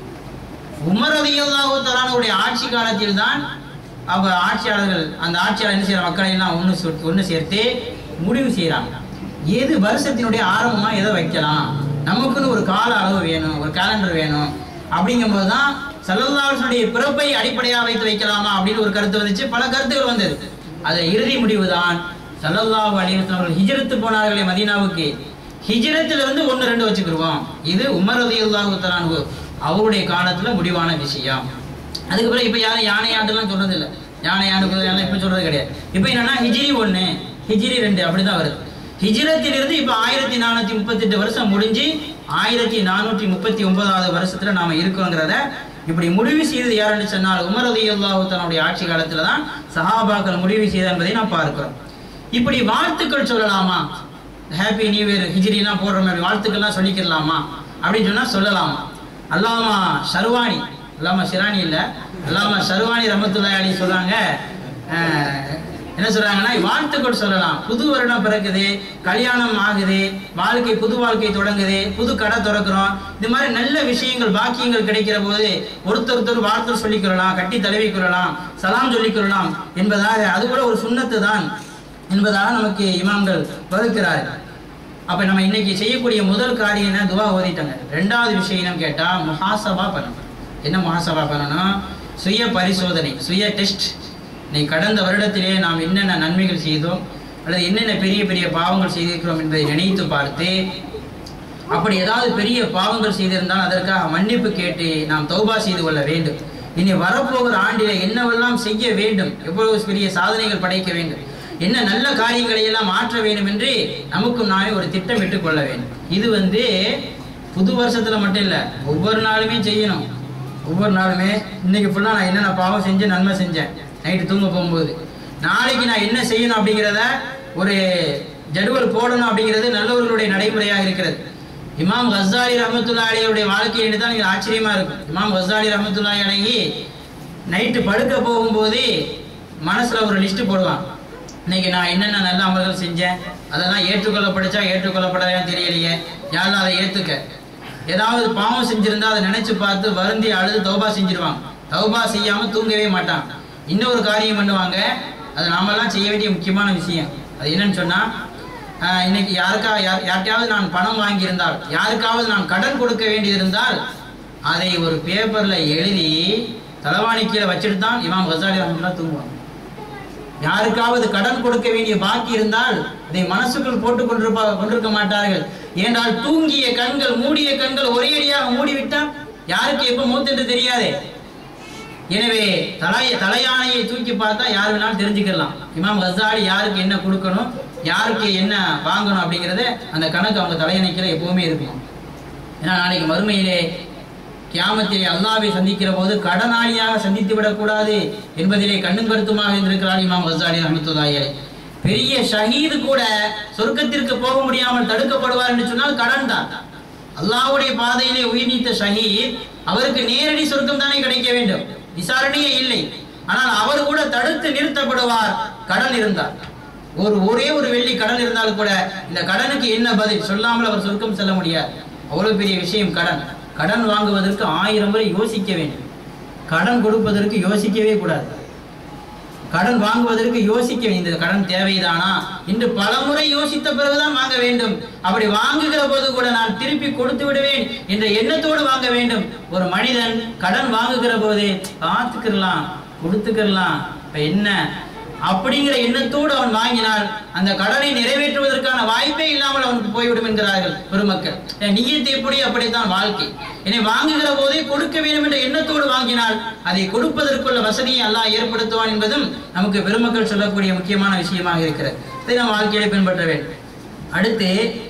உமர் ரலியல்லாஹு தஆலாவுடைய ஆட்சி காலத்தில் தான் அவ ஆட்சியாளர்கள் அந்த ஆட்சியாளர் என்ன செய்யற மக்களை எல்லாம் ஒன்று ஒன்று சேர்த்து முடிவு செய்கிறாங்க எது வருஷத்தினுடைய ஆரம்பமா எதை வைக்கலாம் நமக்குன்னு ஒரு கால அளவு வேணும் ஒரு கேலண்டர் வேணும் அப்படிங்கும்போது தான் சல்லல்லாஹுடைய பிறப்பை அடிப்படையாக வைத்து வைக்கலாமா அப்படின்னு ஒரு கருத்து வந்துச்சு பல கருத்துகள் வந்தது அது இறுதி முடிவு தான் சல்லல்லாஹு அலைஹி வஸல்லம் அவர்கள் ஹிஜ்ரத்து போனார்களே மதீனாவுக்கு ஹிஜ்ரத்துல இருந்து ஒன்று ரெண்டு வச்சுக்கிருவோம் இது உமர் ரலியல்லாஹு தஆலா அவருடைய காலத்துல முடிவான விஷயம் அதுக்கு பிறகு இப்ப யாரும் யானை ஆண்டுலாம் சொல்றது இல்ல யானை ஆண்டு குதிரை ஆண்டு இப்ப சொல்றது கிடையாது இப்ப என்னன்னா ஹிஜ்ரி ஒண்ணு ஹிஜ்ரி ரெண்டு அப்படிதான் வருது ஹிஜ்ரத்திலிருந்து இப்ப ஆயிரத்தி நானூத்தி முப்பத்தெட்டு வருஷம் முடிஞ்சு ஆயிரத்தி நானூற்றி முப்பத்தி ஒன்பதாவது வருஷத்துல நாம இருக்கோங்கிறத இப்படி முடிவு செய்தது யாருன்னு சொன்னால் உமர் ரலியல்லாஹு தன்னுடைய ஆட்சி காலத்துல தான் சஹாபாக்கள் முடிவு செய்த என்பதை நாம் பார்க்கிறோம் இப்படி வாழ்த்துக்கள் சொல்லலாமா ஹாப்பி நியூ இயர் ஹிஜ்ரிலாம் போடுற மாதிரி வாழ்த்துக்கள்லாம் சொல்லிக்கிறலாமா அப்படின்னு சொன்னா சொல்லலாமா அல்லாமா ஷர்வானி அல்லாமா ஷிரானி இல்ல அல்லாமா ஷர்வானி ரமத்துல்லாஹி அலைஹி சொல்றாங்க அஹ், என்ன சொல்றாங்கன்னா வாழ்த்துக்கள் சொல்லலாம் புது வருடம் பிறக்குது கல்யாணம் ஆகுது வாழ்க்கை புது வாழ்க்கை தொடங்குது புது கடை திறக்கிறோம் இது மாதிரி நல்ல விஷயங்கள் பாக்கியங்கள் கிடைக்கிற போது ஒருத்தர் ஒருத்தர் வாழ்த்து சொல்லிக் கொள்ளலாம் கட்டி தழுவிக் கொள்ளலாம் சலாம் சொல்லிக் கொள்ளலாம் என்பதாக அது கூட ஒரு சுண்ணத்து தான் என்பதாக நமக்கு இமாம்கள் வகுக்கிறார்கள் அப்ப நம்ம இன்னைக்கு செய்யக்கூடிய முதல் காரியம் என்ன துவா ஓதிட்டாங்க ரெண்டாவது விஷயம் என்னன்னு கேட்டா முஹாசபா பண்ணணும் என்ன முஹாசபா பண்ணணும் சுய பரிசோதனை சுய டெஸ்ட் நீ கடந்த வருடத்திலே நாம் என்னென்ன நன்மைகள் செய்தோம் அல்லது என்னென்ன பெரிய பெரிய பாவங்கள் செய்திருக்கிறோம் என்பதை நினைத்து பார்த்து அப்படி ஏதாவது பெரிய பாவங்கள் செய்திருந்தால் அதற்காக மன்னிப்பு கேட்டு நாம் தௌபா செய்து கொள்ள வேண்டும் இனி வரப்போகிற ஆண்டிலே என்னவெல்லாம் செய்ய வேண்டும் எவ்வளவு பெரிய சாதனைகள் படைக்க வேண்டும் என்ன நல்ல காரியங்களை எல்லாம் மாற்ற வேண்டும் என்று நமக்கும் நாமே ஒரு திட்டமிட்டு கொள்ள வேண்டும் இது வந்து புது வருஷத்துல மட்டும் இல்ல ஒவ்வொரு நாளுமே செய்யணும் ஒவ்வொரு நாளுமே இன்னைக்கு ஃபுல்லா நான் என்னென்ன பாவம் செஞ்சேன் நன்மை செஞ்சேன் நைட்டு தூங்க போகும்போது நாளைக்கு நான் என்ன செய்யணும் அப்படிங்கிறத ஒரு ஜடுவல் போடணும் அப்படிங்கிறது நல்லவர்களுடைய நடைமுறையாக இருக்கிறது இமாம் கசாலி ரஹமத்துல்லா அலியுடைய வாழ்க்கையை தான் நீங்கள் ஆச்சரியமா இருக்கும் இமாம் கசாலி ரஹமத்துல்லாஹி அலைஹி நைட்டு படுக்க போகும்போது மனசுல ஒரு லிஸ்ட் போடுவான் இன்னைக்கு நான் என்னென்ன நல்ல அமல்கள் செஞ்சேன் அதெல்லாம் ஏற்றுக்கொள்ளப்படுச்சா ஏற்றுக்கொள்ளப்படலையா தெரியலையே யாரும் அதை ஏத்துக்க ஏதாவது பாவம் செஞ்சிருந்தா அதை நினைச்சு பார்த்து வருந்தி அழுது தௌபா செஞ்சிருவாங்க தௌபா செய்யாம தூங்கவே மாட்டான் இன்னொரு காரியம் பண்ணுவாங்க அது நாமெல்லாம் செய்ய வேண்டிய முக்கியமான விஷயம் அது என்னன்னு சொன்னா ஆஹ், இன்னைக்கு யாருக்கா யார் யார்கிட்டயாவது நான் பணம் வாங்கியிருந்தால் யாருக்காவது நான் கடன் கொடுக்க வேண்டியிருந்தால் அதை ஒரு பேப்பர்ல எழுதி தலவாணி கீழே வச்சுட்டு தான் இமாம் கசாலி ரஹமத்துல்லாஹ் தூங்குவாங்க யாருக்காவது கடன் கொடுக்க வேண்டிய பாக்கி இருந்தால் இதை மனசுக்குள் போட்டுக் கொண்டிருப்பா கொண்டிருக்க மாட்டார்கள் ஏனென்றால் தூங்கிய கண்கள் மூடிய கண்கள் ஒரே அடியாக மூடிவிட்டால் யாருக்கு எப்ப மூத்து என்று தெரியாதே எனவே தலைய தலையானையை தூக்கி பார்த்தா யார் வேணாலும் தெரிஞ்சுக்கலாம் இமாம் கசாலி யாருக்கு என்ன கொடுக்கணும் யாருக்கு என்ன வாங்கணும் அப்படிங்கறத அந்த கணக்கு அவங்க தலையணைக்கிற எப்பவுமே இருக்கும் ஏன்னா நாளைக்கு மறுமையிலே கியாமத்திலே அல்லாவை சந்திக்கிற போது கடனாளியாக சந்தித்து விடக்கூடாது என்பதிலே கண்ணும் கருத்துமாக இருந்திருக்கிறார் இமாம் கசாலி ரஹமத்துல்லாஹி அலைஹி. பெரிய ஷஹீது கூட சொர்க்கத்திற்கு போக முடியாமல் தடுக்கப்படுவார் என்று சொன்னால் கடன் தான் அல்லாஹ்வுடைய பாதையிலே உயிர் நீத்த ஷஹீத் அவருக்கு நேரடி சொர்க்கம் தானே கிடைக்க வேண்டும் விசாரணையே இல்லை ஆனால் அவர் கூட தடுத்து நிறுத்தப்படுவார் கடன் இருந்தார் ஒரு ஒரே ஒரு வெள்ளி கடன் இருந்தாலும் கூட இந்த கடனுக்கு என்ன பதில் சொல்லாமல் அவர் சொர்க்கம் செல்ல முடியாது அவ்வளவு பெரிய விஷயம் கடன் கடன் வாங்குவதற்கு ஆயிரம் முறை யோசிக்க வேண்டும் கடன் கொடுப்பதற்கு யோசிக்கவே கூடாது கடன் வாங்குவதற்கு யோசிக்க வேண்டும். இந்த கடன் தேவைதானா என்று பலமுறை யோசித்த பிறகுதான் வாங்க வேண்டும் அப்படி வாங்குகிற போது கூட நான் திருப்பி கொடுத்து விடுவேன் என்ற எண்ணத்தோடு வாங்க வேண்டும் ஒரு மனிதன் கடன் வாங்குகிற போது பார்த்துக்கிடலாம் கொடுத்துக்கிடலாம் இப்ப என்ன அப்படிங்கிற எண்ணத்தோடு அவன் வாங்கினால் அந்த கடனை நிறைவேற்றுவதற்கான வாய்ப்பே இல்லாமல் அவனுக்கு போய்விடும் என்கிறார்கள் பெருமக்கள் நீயத்தை எப்படி அப்படித்தான் வாழ்க்கை என்னை வாங்குகிற போதே கொடுக்க வேண்டும் என்ற எண்ணத்தோடு வாங்கினால் அதை கொடுப்பதற்குள்ள வசதியை அல்லாஹ் ஏற்படுத்துவான் என்பதும் நமக்கு பெருமக்கள் சொல்லக்கூடிய முக்கியமான விஷயமாக இருக்கிறது இதை நாம் வாழ்க்கையில பின்பற்ற வேண்டும் அடுத்து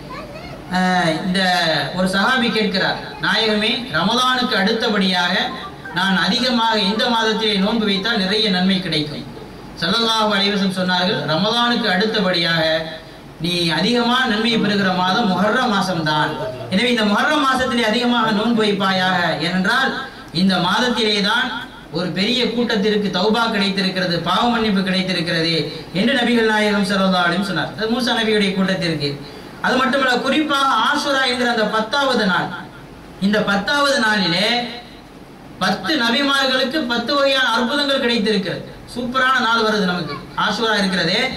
ஆஹ், இந்த ஒரு சஹாபி கேட்கிறார் நாயகமே ரமலானுக்கு அடுத்தபடியாக நான் அதிகமாக இந்த மாதத்திலே நோன்பு வைத்தால் நிறைய நன்மை கிடைக்கும் ஸல்லல்லாஹு அலைஹி வஸல்லம் சொன்னார்கள் ரமலானுக்கு அடுத்தபடியாக நீ அதிகமாக நன்மையை பெறுகிற மாதம் முஹர்ரம் மாசம்தான் எனவே இந்த முஹர்ரம் மாசத்திலே அதிகமாக நோன்பு வைப்பாயாக ஏனென்றால் இந்த மாதத்திலே தான் ஒரு பெரிய கூட்டத்திற்கு தௌபா கிடைத்திருக்கிறது பாவ மன்னிப்பு கிடைத்திருக்கிறது என்று நபிகள் நாயகம் ஸல்லல்லாஹு அலைஹி வஸல்லம் சொன்னார் அது மூசா நபியுடைய கூட்டத்திற்கு அது மட்டுமல்ல குறிப்பாக ஆசுரா என்கிற அந்த பத்தாவது நாள் இந்த பத்தாவது நாளிலே பத்து நபிமார்களுக்கு பத்து வகையான அற்புதங்கள் கிடைத்திருக்கிறது சூப்பரான நாள் வருது நமக்கு ஆசுரா இருக்கிறதே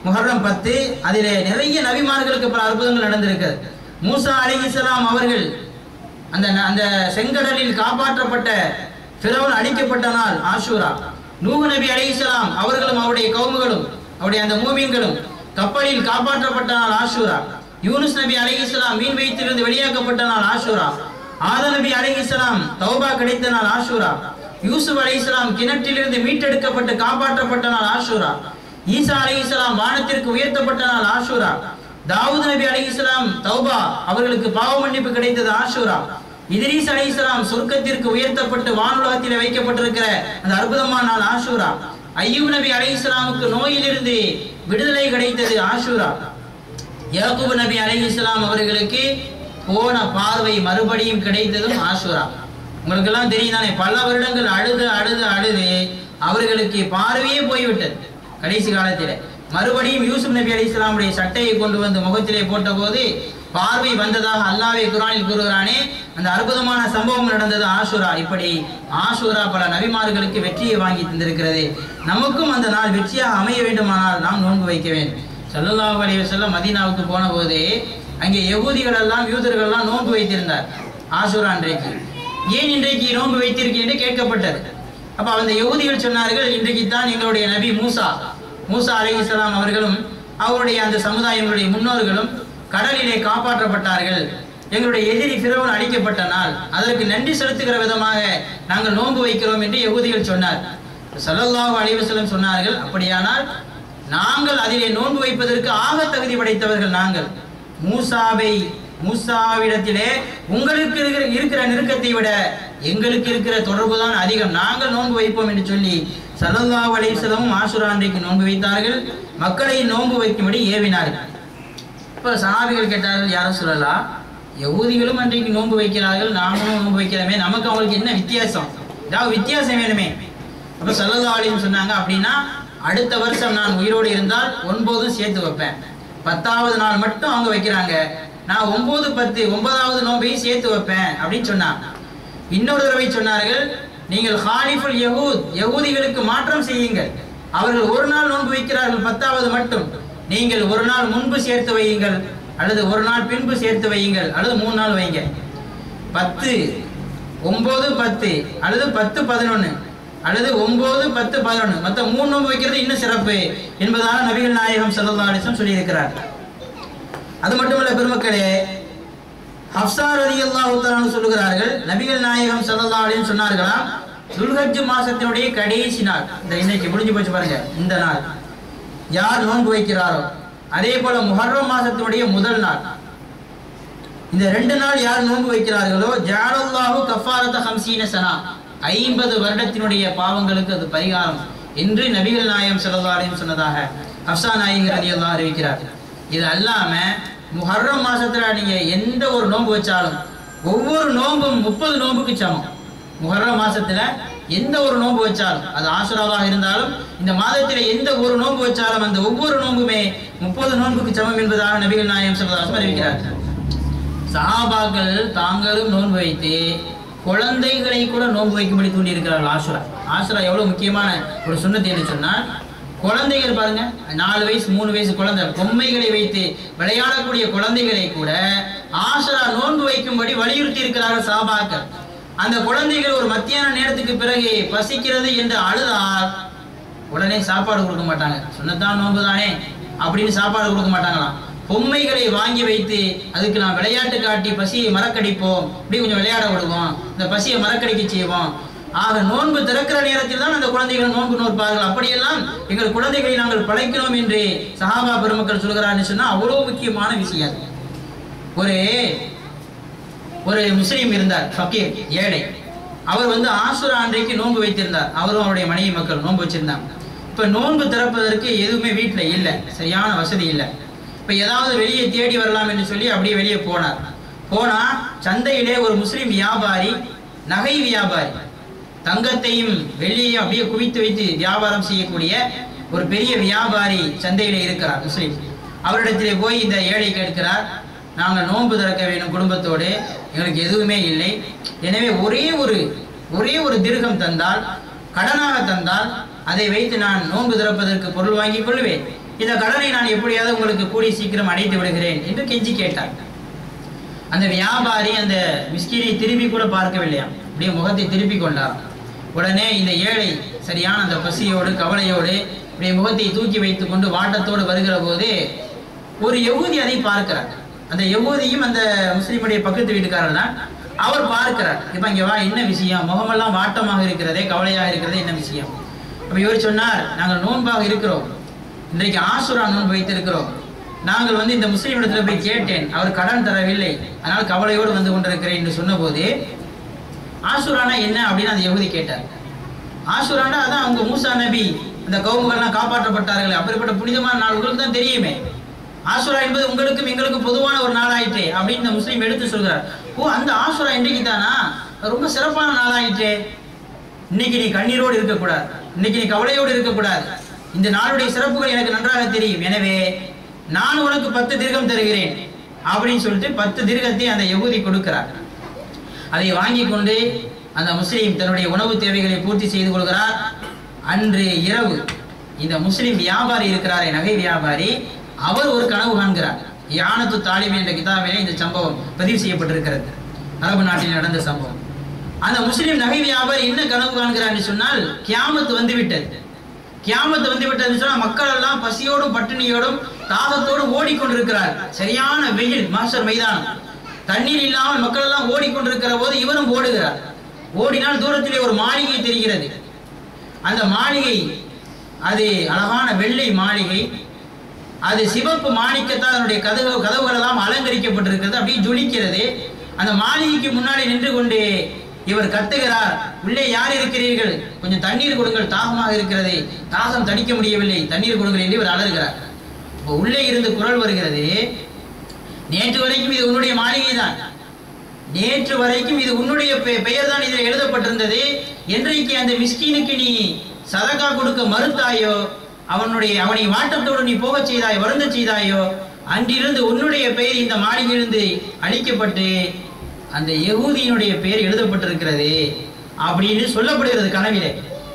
முஹர்ரம் பத்து அதிலே நிறைய நபிமார்களுக்கு பல அற்புதங்கள் நடந்திருக்கிறது மூசா அலைஹிஸ்ஸலாம் அவர்கள் அந்த அந்த செங்கடலில் காப்பாற்றப்பட்ட ஃபிரௌன் அழிக்கப்பட்ட நாள் ஆஷூரா நூஹ் நபி அலைஹிஸ்ஸலாம் அவர்களும் அவருடைய கவுமுகளும் அவருடைய அந்த மூமின்களும் கப்பலில் காப்பாற்றப்பட்ட நாள் ஆஷூரா யூனுஸ் நபி அலைஹிஸ்ஸலாம் மீன் வைத்திலிருந்து வெளியாக்கப்பட்ட நாள் ஆஷூரா ஆத நபி அலைஹிஸ்ஸலாம் தௌபா கிடைத்த நாள் ஆஷூரா யூசுப் அலைஹிஸ்ஸலாம் கிணற்றிலிருந்து மீட்டெடுக்கப்பட்டு காப்பாற்றப்பட்ட நாள் ஆஷூரா ஈசா அலைஹிஸ்ஸலாம் வானத்திற்கு உயர்த்தப்பட்ட நாள் ஆஷூரா தாவூத் நபி அலைஹிஸ்ஸலாம் தௌபா அவர்களுக்கு பாவ மன்னிப்பு கிடைத்தது ஆஷூரா இத்ரீஸ் அலைஹிஸ்ஸலாம் சொர்க்கத்திற்கு உயர்த்தப்பட்டு வானுலகத்தில் வைக்கப்பட்டிருக்கிற அந்த அற்புதமான நாள் ஆஷூரா ஐயூப் நபி அலைஹிஸ்ஸலாமுக்கு நோயிலிருந்து விடுதலை கிடைத்தது ஆஷூரா யாக்கூப் நபி அலைஹிஸ்ஸலாம் அவர்களுக்கு போன பார்வை மறுபடியும் கிடைத்ததும் ஆஷூரா உங்களுக்கு எல்லாம் தெரியும் தானே பல வருடங்கள் அழுது அழுது அழுது அவர்களுக்கு பார்வையே போய்விட்டது கடைசி காலத்தில் மறுபடியும் யூசுப் நபி அலைஹிஸ்ஸலாமுடைய சட்டையை கொண்டு வந்து முகத்திலே போட்டபோது பார்வை வந்ததாக அல்லாஹ்வே குர்ஆனில் கூறுகிறானே அந்த அற்புதமான சம்பவம் நடந்தது ஆஷூரா இப்படி ஆஷூரா பல நபிமார்களுக்கு வெற்றியை வாங்கி தந்திருக்கிறது நமக்கும் அந்த நாள் வெற்றியாக அமைய வேண்டுமானால் நாம் நோன்பு வைக்க வேண்டும் ஸல்லல்லாஹு அலைஹி வஸல்லம் மதீனாவுக்கு போன போது அங்கே யகூதிகள் எல்லாம் யூதர்கள் எல்லாம் நோன்பு வைத்திருந்தார் ஆஷூரா அன்றைக்கு ஏன் இன்றைக்கு நோன்பு வைத்திருக்கீங்க என்று கேட்கப்பட்டது அப்ப அந்த யகூதிகள் சொன்னார்கள் இன்றைக்கு தான் எங்களுடைய நபி மூசா மூசா அலைஹிஸ்ஸலாம் அவர்களும் அவருடைய அந்த சமுதாயங்களுடைய முன்னோர்களும் கடலிலே காப்பாற்றப்பட்டார்கள் எங்களுடைய எதிரி பிறவன் அழிக்கப்பட்ட நாள் அதற்கு நன்றி செலுத்துகிற விதமாக நாங்கள் நோன்பு வைக்கிறோம் என்று யகூதிகள் சொன்னார் ஸல்லல்லாஹு அலைஹி வஸல்லம் சொன்னார்கள் அப்படியானால் நாங்கள் அதிலே நோன்பு வைப்பதற்கு ஆக தகுதி படைத்தவர்கள் நாங்கள் மூசாவை மூசாவிடத்திலே உங்களுக்கு இருக்கிற இருக்கிற நெருக்கத்தை விட எங்களுக்கு இருக்கிற தொடர்பு தான் அதிகம் நாங்கள் நோன்பு வைப்போம் என்று சொல்லி ஸல்லல்லாஹு அலைஹி வஸல்லமும் ஆஷுரா அன்றைக்கு நோன்பு வைத்தார்கள் மக்களை நோன்பு வைக்கும்படி ஏவினார்கள் இப்போ சஹாபிகள் கேட்டார்கள் யாரும் சொல்லலாம் யகூதிகளும் அன்றைக்கு நோன்பு வைக்கிறார்கள் நாமளும் நோன்பு வைக்கிறோமே நமக்கு அவங்களுக்கு என்ன வித்தியாசம் ஏதாவது வித்தியாசம் வேணுமே அப்ப சல்லல்லா அலின்னு சொன்னாங்க அப்படின்னா அடுத்த வருஷம் நான் உயிரோடு இருந்தால் ஒன்பதும் சேர்த்து வைப்பேன் பத்தாவது நாள் மட்டும் அவங்க வைக்கிறாங்க நான் ஒன்பது பத்து ஒன்பதாவது நோன்பையும் சேர்த்து வைப்பேன் அப்படின்னு சொன்னாங்க இன்னொரு தடவை சொன்னார்கள் நீங்கள் ஹாலிஃபுல் யஹூத் யகூதிகளுக்கு மாற்றம் செய்யுங்கள் அவர்கள் ஒரு நாள் நோன்பு வைக்கிறார்கள் பத்தாவது மட்டும் நீங்கள் ஒரு நாள் முன்பு சேர்த்து வையுங்கள் அல்லது ஒரு நாள் பின்பு சேர்த்து வையுங்கள் அல்லது மூணு நாள் வைங்க பத்து ஒன்பது பத்து அல்லது பத்து பதினொன்னு அல்லது ஒன்பது பத்து பதினொன்னு மொத்தம் மூணு நோன்பு வைக்கிறது இன்னும் சிறப்பு என்பதாக நபிகள் நாயகம் ஸல்லல்லாஹு அலைஹி வஸல்லம் சொல்லியிருக்கிறார் அது மட்டுமல்ல பெருமக்களே ஹப்சா ரலியல்லாஹு தஆலா சொல்லுகிறார்கள் நபிகள் நாயகம் ஸல்லல்லாஹு அலைஹி வஸல்லம் சொன்னார்களாம் துல்ஹஜ் மாசத்தினுடைய கடைசி நாள் இந்த இன்னைக்கு முடிஞ்சு போச்சு பாருங்க இந்த நாள் யார் நோன்பு வைக்கிறாரோ அதே போல முஹர்ரம் மாசத்தினுடைய முதல் நாள் இந்த ரெண்டு நாள் யார் நோன்பு வைக்கிறார்களோ ஜாலல்லாஹு கஃபாரத ஹம்சீன சனா ஐம்பது வருடத்தினுடைய பாவங்களுக்கு அது பரிகாரம் என்று நபிகள் நாயகம் ஸல்லல்லாஹு அலைஹி சொன்னதாக ஹப்சா நாயகர் ரலியல்லாஹு அறிவிக்கிறார் இது அல்லாம முஹர்ரம் மாசத்துல நீங்க எந்த ஒரு நோன்பு வச்சாலும் ஒவ்வொரு நோன்பும் முப்பது நோன்புக்கு சமம் முஹர்ரம் மாசத்துல எந்த ஒரு நோன்பு வச்சாலும் அது ஆசுராவாக இருந்தாலும் இந்த மாதத்துல எந்த ஒரு நோன்பு வச்சாலும் அந்த ஒவ்வொரு நோன்புமே முப்பது நோன்புக்கு சமம் என்பதாக நபிகள் நாயகம் ஸல்லல்லாஹு அலைஹி அறிவிக்கிறார்கள் சஹாபாக்கள் தாங்களும் நோன்பு வைத்து குழந்தைகளை கூட நோன்பு வைக்கும்படி தூண்டி இருக்கிறார்கள் ஆசுரா ஆசுரா எவ்வளவு முக்கியமான ஒரு சுண்ணத்து என்று சொன்னால் குழந்தைகள் பாருங்க நாலு வயசு மூணு வயசு குழந்தை பொம்மைகளை வைத்து விளையாடக்கூடிய குழந்தைகளை கூட ஆசுரா நோன்பு வைக்கும்படி வலியுறுத்தி இருக்கிறார்கள் சஹாபாக்கள் அந்த குழந்தைகள் ஒரு மத்தியான நேரத்துக்கு பிறகு பசிக்கிறது என்று அழுதால் உடனே சாப்பாடு கொடுக்க மாட்டாங்க சொன்னதான் நோன்பு தானே அப்படின்னு சாப்பாடு கொடுக்க மாட்டாங்களாம் பொம்மைகளை வாங்கி வைத்து அதுக்கு நான் விளையாட்டு காட்டி பசியை மறக்கடிப்போம் இப்படி கொஞ்சம் விளையாட விடுவோம் இந்த பசியை மறக்கடிக்க செய்வோம் ஆக நோன்பு திறக்கிற நேரத்தில் தான் அந்த குழந்தைகள் நோன்பு நோற்பார்கள் அப்படியெல்லாம் எங்கள் குழந்தைகளை நாங்கள் பழைக்கிறோம் என்று சஹாபா பெருமக்கள் சொல்கிறான்னு சொன்னா அவ்வளவு முக்கியமான விஷயம் அது. ஒரு ஒரு முஸ்லீம் இருந்தார் ஃபக்கீர் ஏழை அவர் வந்து ஆசுரா அன்றைக்கு நோன்பு வைத்திருந்தார் அவரும் அவருடைய மனைவி மக்கள் நோன்பு வச்சிருந்தாங்க இப்ப நோன்பு திறப்பதற்கு எதுவுமே வீட்டுல இல்ல சரியான வசதி இல்ல இப்ப ஏதாவது வெளியே தேடி வரலாம் என்று சொல்லி அப்படியே வெளியே போனார் போனா சந்தையிலே ஒரு முஸ்லீம் வியாபாரி நகை வியாபாரி தங்கத்தையும் வெள்ளியையும் அப்படியே குவித்து வைத்து வியாபாரம் செய்யக்கூடிய ஒரு பெரிய வியாபாரி சந்தையிலே இருக்கிறார் முஸ்லீம் அவரிடத்திலே போய் இந்த ஏழை கேட்கிறார் நாங்கள் நோன்பு திறக்க வேண்டும் குடும்பத்தோடு எங்களுக்கு எதுவுமே இல்லை எனவே ஒரே ஒரு ஒரே ஒரு திருகம் தந்தால் கடனாக தந்தால் அதை வைத்து நான் நோன்பு திறப்பதற்கு பொருள் வாங்கிக் கொள்வேன் இந்த கடனை நான் எப்படியாவது உங்களுக்கு கூடி சீக்கிரம் அடைத்து விடுகிறேன் என்று கெஞ்சி கேட்டார் அந்த வியாபாரி அந்த மிஸ்கினை திரும்பி கூட பார்க்கவில்லையாம் அப்படியே முகத்தை திருப்பி கொண்டார் உடனே இந்த ஏழை சரியான அந்த பசியோடு கவலையோடு அப்படியே முகத்தை தூக்கி வைத்துக் கொண்டு வாட்டத்தோடு வருகிற போது ஒரு யகூதி அதை பார்க்கிறார் அந்த யகூதியும் அந்த முஸ்லிமுடைய பக்கத்து வீட்டுக்காரர் தான் அவர் பார்க்கிறார் இப்ப இங்க வா என்ன விஷயம் முகமெல்லாம் வாட்டமாக இருக்கிறதே கவலையாக இருக்கிறதே என்ன விஷயம் அப்ப இவர் சொன்னார் நாங்கள் நோன்பாக இருக்கிறோம் இன்றைக்கு ஆசுரா நோன்பு வைத்திருக்கிறோம் நாங்கள் வந்து இந்த முஸ்லீம் இடத்துல போய் கேட்டேன் அவர் கடன் தரவில்லை அதனால் கவலையோடு வந்து கொண்டிருக்கிறேன் என்று சொன்னபோது ஆசுரானா என்ன அப்படின்னு அந்த யகுதி கேட்டார் ஆசுரானா அதான் அவங்க மூசா நபி இந்த கவுமுகள்லாம் காப்பாற்றப்பட்டார்கள் அப்படிப்பட்ட புனிதமான நாள் உங்களுக்கு தான் தெரியுமே ஆசுரா என்பது உங்களுக்கும் எங்களுக்கும் பொதுவான ஒரு நாளாயிற்றே அப்படின்னு இந்த முஸ்லீம் எடுத்து சொல்கிறார் ஓ அந்த ஆசுரா இன்றைக்கு தானா ரொம்ப சிறப்பான நாளாயிற்றே இன்னைக்கு நீ கண்ணீரோடு இருக்கக்கூடாது இன்னைக்கு நீ கவலையோடு இருக்கக்கூடாது இந்த நாளுடைய சிறப்புகள் எனக்கு நன்றாக தெரியும் எனவே நான் உனக்கு பத்து திருகம் தருகிறேன் அப்படின்னு சொல்லிட்டு பத்து திருகத்தை அந்த யகுதி கொடுக்கிறார் அதை வாங்கி கொண்டு அந்த முஸ்லீம் தன்னுடைய உணவு தேவைகளை பூர்த்தி செய்து கொள்கிறார் அன்று இரவு இந்த முஸ்லிம் வியாபாரி இருக்கிறாரே நகை வியாபாரி அவர் ஒரு கனவு காண்கிறார் யானத்து தாலிம் என்ற கிதாபிலே இந்த சம்பவம் பதிவு செய்யப்பட்டிருக்கிறது அரபு நாட்டில் நடந்த சம்பவம் அந்த முஸ்லிம் நகை வியாபாரி என்ன கனவு காண்கிறார் சொன்னால் கியாமத்து வந்து விட்டது கியாமத்து வந்து விட்டதுன்னு சொன்னா மக்கள் எல்லாம் பசியோடும் பட்டினியோடும் தாகத்தோடும் ஓடிக்கொண்டிருக்கிறார் சரியான வெயில் மாஸ்டர் மைதானம் தண்ணீர் இல்லாமல் மக்கள் எல்லாம் ஓடிக்கொண்டிருக்கிற போது இவரும் ஓடுகிறார் ஓடினால் தூரத்திலே ஒரு மாளிகை தெரிகிறது அந்த மாளிகை அது அழகான வெள்ளை மாளிகை அது சிவப்பு மாணிக்கத்தால் அதனுடைய கதவு கதவுகள் எல்லாம் அலங்கரிக்கப்பட்டிருக்கிறது அப்படியே ஜொலிக்கிறது அந்த மாளிகைக்கு முன்னாடி நின்று கொண்டு இவர் கத்துகிறார் உள்ளே யார் இருக்கிறீர்கள் கொஞ்சம் தண்ணீர் கொடுங்கள் தாகமாக இருக்கிறது தாகம் தணிக்க முடியவில்லை தண்ணீர் கொடுங்கள் என்று இவர் அலறுகிறார் இப்போ உள்ளே இருந்து குரல் வருகிறது நேற்று வரைக்கும் இது உன்னுடைய மாளிகை தான் நேற்று வரைக்கும் இது உன்னுடைய பெ- பெயர் தான் இதில் எழுதப்பட்டிருந்தது என்றைக்கு அந்த மிஸ்கீனுக்கு நீ சதகா கொடுக்க மறுத்தாயோ அவனுடைய அவனை வாட்டத்தோடு நீ போகச் செய்தாய் வருந்த செய்தாயோ அன்றிலிருந்து உன்னுடைய பெயர் இந்த மாளிகையிலிருந்து அழிக்கப்பட்டு அந்த யகூதியினுடைய பெயர் எழுதப்பட்டிருக்கிறது அப்படின்னு சொல்லப்படுகிறது கனவிலே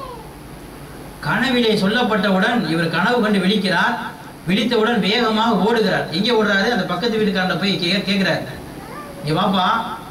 கனவிலே சொல்லப்பட்டவுடன் இவர் கனவு கண்டு விழிக்கிறார் விழித்தவுடன் வேகமாக ஓடுகிறார் எங்கே ஓடுறாரு அந்த பக்கத்து வீட்டுக்காரன் போய் கே கேட்கிறார் இங்க வாப்பா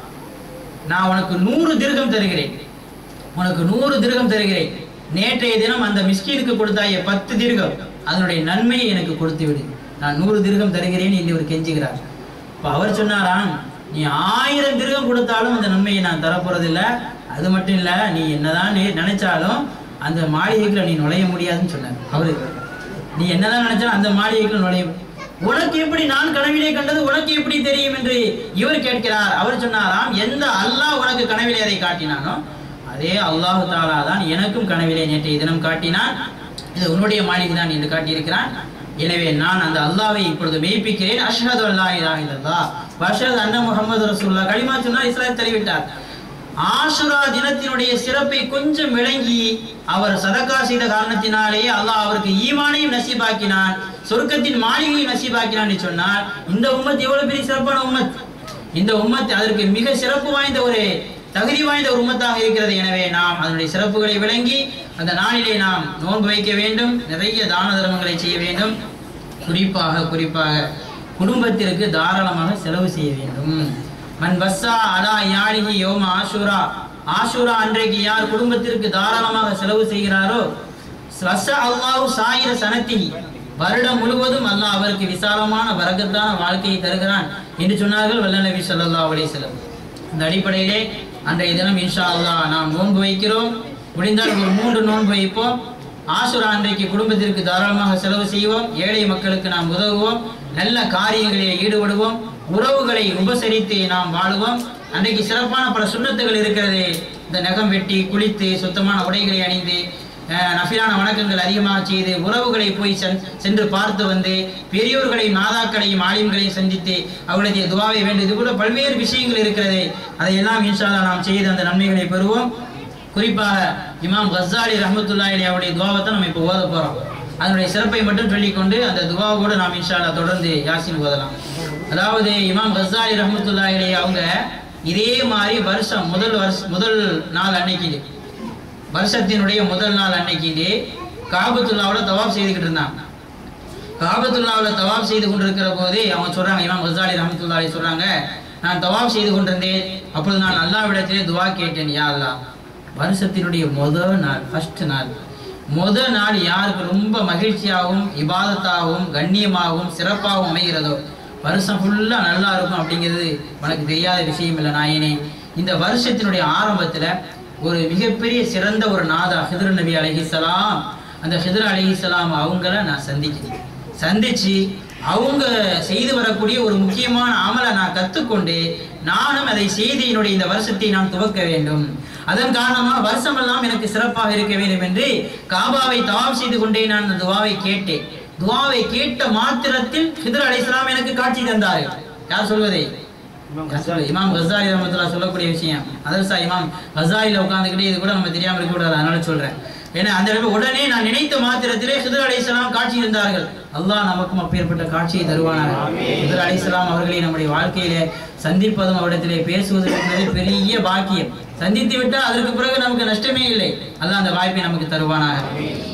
நான் உனக்கு நூறு திருகம் தருகிறேன் உனக்கு நூறு திருகம் தருகிறேன் நேற்றைய தினம் அந்த மிஸ்கீனுக்கு கொடுத்தாய பத்து திருகம் அதனுடைய நன்மையை எனக்கு கொடுத்து விடு நான் நூறு திருகம் தருகிறேன் என்று இவர் கெஞ்சுகிறார் இப்ப அவர் சொன்னாராம் நீ ஆயிரம் திருகம் கொடுத்தாலும் அந்த நன்மையை நான் தரப்போறதில்ல அது மட்டும் இல்ல நீ என்னதான் நி- நினைச்சாலும் அந்த மாளிகைக்குள்ள நீ நுழைய முடியாதுன்னு சொன்னார் அவரு நீ என்னதான் நினைச்சாலும் அந்த மாளிகைக்குள்ள நுழைய உனக்கு எப்படி நான் கனவிலே கண்டது உனக்கு எப்படி தெரியும் என்று இவர் கேட்கிறார் அவர் சொன்னாராம் எந்த அல்லாஹ் உனக்கு கனவிலே அதை காட்டினானோ அதே அல்லாஹு தாலா தான் எனக்கும் கனவிலே நேற்றைய தினம் காட்டினான் இது உன்னுடைய மாளிகை தான் என்று காட்டியிருக்கிறான் எனவே நான் அந்த அல்லாவை இப்பொழுது மெய்ப்பிக்கிறேன் அஷ்ஹது அல்லா இலாஹ இல்லல்லாஹ் வ அஷ்ஹது அன்ன முஹம்மது ரசூலுல்லாஹ் கலிமா சொன்னால் இஸ்லாம் தெரிவித்தார் ஆசுரா தினத்தினுடைய சிறப்பை கொஞ்சம் விளங்கி அவர் சதக்கா செய்த காரணத்தினாலேயே அல்லாஹ் அவருக்கு ஈமானையும் நசீபாக்கினான் சொர்க்கத்தின் மாளிகையும் நசீபாக்கினான் என்று சொன்னால் இந்த உம்மத் எவ்வளவு பெரிய சிறப்பான உம்மத் இந்த உம்மத் அதற்கு மிக சிறப்பு வாய்ந்த ஒரு தகுதி வாய்ந்த ஒரு உம்மத்தாக இருக்கிறது எனவே நாம் அதனுடைய சிறப்புகளை விளங்கி அந்த நாளிலே நாம் நோன்பு வைக்க வேண்டும் நிறைய தான தர்மங்களை செய்ய வேண்டும் குறிப்பாக குறிப்பாக குடும்பத்திற்கு தாராளமாக செலவு செய்ய வேண்டும் மன் பஸ்ஸா அலா யாழிகி யோம ஆஷூரா ஆஷூரா அன்றைக்கு யார் குடும்பத்திற்கு தாராளமாக செலவு செய்கிறாரோ வஸ்ஸா அல்லாஹு சாயிர சனத்தி வருடம் முழுவதும் அல்லாஹ் அவருக்கு விசாலமான வரகத்தான வாழ்க்கையை தருகிறான் என்று சொன்னார்கள் வல்ல நபி ஸல்லல்லாஹு அலைஹி வஸல்லம் இந்த அடிப்படையிலே அன்றைய தினம் இன்ஷா அல்லாஹ் நாம் நோன்பு வைக்கிறோம் முடிந்தால் ஒரு மூன்று நோன்பு வைப்போம் ஆசுரா அன்றைக்கு குடும்பத்திற்கு தாராளமாக செலவு செய்வோம் ஏழை மக்களுக்கு நாம் உதவுவோம் நல்ல காரியங்களில் ஈடுபடுவோம் உறவுகளை உபசரித்து நாம் வாழுவோம் அன்றைக்கு சிறப்பான பல சுண்ணத்துகள் இருக்கிறது இந்த நகம் வெட்டி குளித்து சுத்தமான உடைகளை அணிந்து அஹ், நஃபிலான வணக்கங்கள் அதிகமாக செய்து உறவுகளை போய் சென்- சென்று பார்த்து வந்து பெரியோர்களையும் நாதாக்களையும் ஆலிம்களையும் சந்தித்து அவர்களுடைய துவாவை வேண்டும் இது கூட பல்வேறு விஷயங்கள் இருக்கிறது அதையெல்லாம் இன்ஷா அல்லாஹ் நாம் செய்து அந்த நன்மைகளை பெறுவோம் குறிப்பாக இமாம் கஸ்ஸாலி ரஹமத்துல்லாஹி அவருடைய துவாவை நம்ம இப்போ ஓத போறோம் அதனுடைய சிறப்பை மட்டும் சொல்லிக்கொண்டு அந்த துவாவோடு நாம் இன்ஷா அல்லாஹ் தொடர்ந்து யாசின் ஓதலாம் அதாவது இமாம் கஸ்ஸாலி ரஹமத்துல்லாஹி அவங்க இதே மாதிரி வருஷம் முதல் வருஷ முதல் நாள் அன்னைக்கு வருஷத்தினுடைய முதல் நாள் அன்னைக்கு காபத்துல்லாவோட தவாப் செய்துக்கிட்டு இருந்தாங்க காபத்துல்லாவில் தவாப் செய்து கொண்டிருக்கிற போதே அவங்க சொல்றாங்க இமாம் கசாலி ரஹமத்துல்லாஹி சொல்றாங்க நான் தவாப் செய்து கொண்டிருந்தேன் அப்பொழுது நான் அல்லாவிடத்திலே துவா கேட்டேன் யா அல்லாஹ் வருஷத்தினுடைய முதல் நாள் ஃபர்ஸ்ட் நாள் முத நாள் யாருக்கு ரொம்ப மகிழ்ச்சியாகவும் இபாதத்தாகவும் கண்ணியமாகவும் சிறப்பாகவும் அமைகிறதோ வருஷம் ஃபுல்லா நல்லா இருக்கும் அப்படிங்கிறது உனக்கு தெரியாத விஷயம் இல்லை நாயனே இந்த வருஷத்தினுடைய ஆரம்பத்துல ஒரு மிகப்பெரிய சிறந்த ஒரு நாதா ஹிதர் நபி அலைஹிஸ்ஸலாம் அந்த ஹிதர் அலைஹிஸ்ஸலாம் அவங்கள நான் சந்திக்கிறேன் சந்திச்சு அவங்க செய்து வரக்கூடிய ஒரு முக்கியமான அமலை நான் கத்துக்கொண்டு நானும் அதை செய்து என்னுடைய இந்த வருஷத்தை நான் துவக்க வேண்டும் அதன் காரணமாக வருஷமெல்லாம் எனக்கு சிறப்பாக இருக்க வேண்டும் என்று காபாவை தவாப் செய்து கொண்டே நான் அந்த துவாவை கேட்டேன் துவாவை கேட்ட மாத்திரத்தில் ஹிதர் அலைஹிஸ்ஸலாம் எனக்கு காட்சி தந்தார்கள் யார் சொல்வதை யார் சொல்வது? இமாம் கசாலி ரஹமத்துல்லாஹ் சொல்லக்கூடிய விஷயம் அதர்சா இமாம் கசாலில உட்கார்ந்துக்கிட்டே இது கூட நம்ம தெரியாம இருக்க கூடாது அதனால சொல்றேன் ஏன்னா அந்த இடத்துல உடனே நான் நினைத்த மாத்திரத்திலே ஹிதர் அலைஹிஸ்ஸலாம் காட்சி இருந்தார்கள் அல்லாஹ் நமக்கும் அப்பேற்பட்ட காட்சியை தருவானாக ஹிதர் அலைஹிஸ்ஸலாம் அவர்களை நம்முடைய வாழ்க்கையிலே சந்திப்பதும் அவரிடத்திலே பேசுவதும் என்பது பெரிய பாக்கியம் சந்தித்து விட்டால் அதற்கு பிறகு நமக்கு நஷ்டமே இல்லை அல்லாஹ் அந்த வாய்ப்பை நமக்கு தருவானாக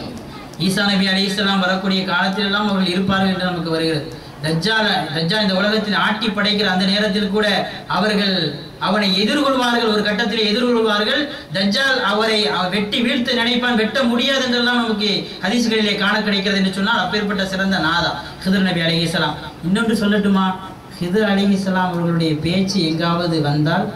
ஈசா நபி அலி இஸ்லாம் வரக்கூடிய காலத்திலெல்லாம் அவர்கள் இருப்பார்கள் என்று நமக்கு வருகிறது தஜ்ஜால தஜ்ஜா இந்த உலகத்தில் ஆட்டி படைக்கிற அந்த நேரத்தில் கூட அவர்கள் அவனை எதிர்கொள்வார்கள் ஒரு கட்டத்தில் எதிர்கொள்வார்கள் தஜ்ஜால் அவரை அவ- வெட்டி வீழ்த்த நினைப்பான் வெட்ட முடியாது என்றெல்லாம் நமக்கு ஹதீஸ்களிலே காண கிடைக்கிறது என்று சொன்னால் அப்பேற்பட்ட சிறந்த நாதா ஹிதர் நபி அலிஹிஸ்லாம் இன்னொன்று சொல்லட்டுமா ஹிதர் அலிஹிஸ்லாம் அவர்களுடைய பேச்சு எங்காவது வந்தால்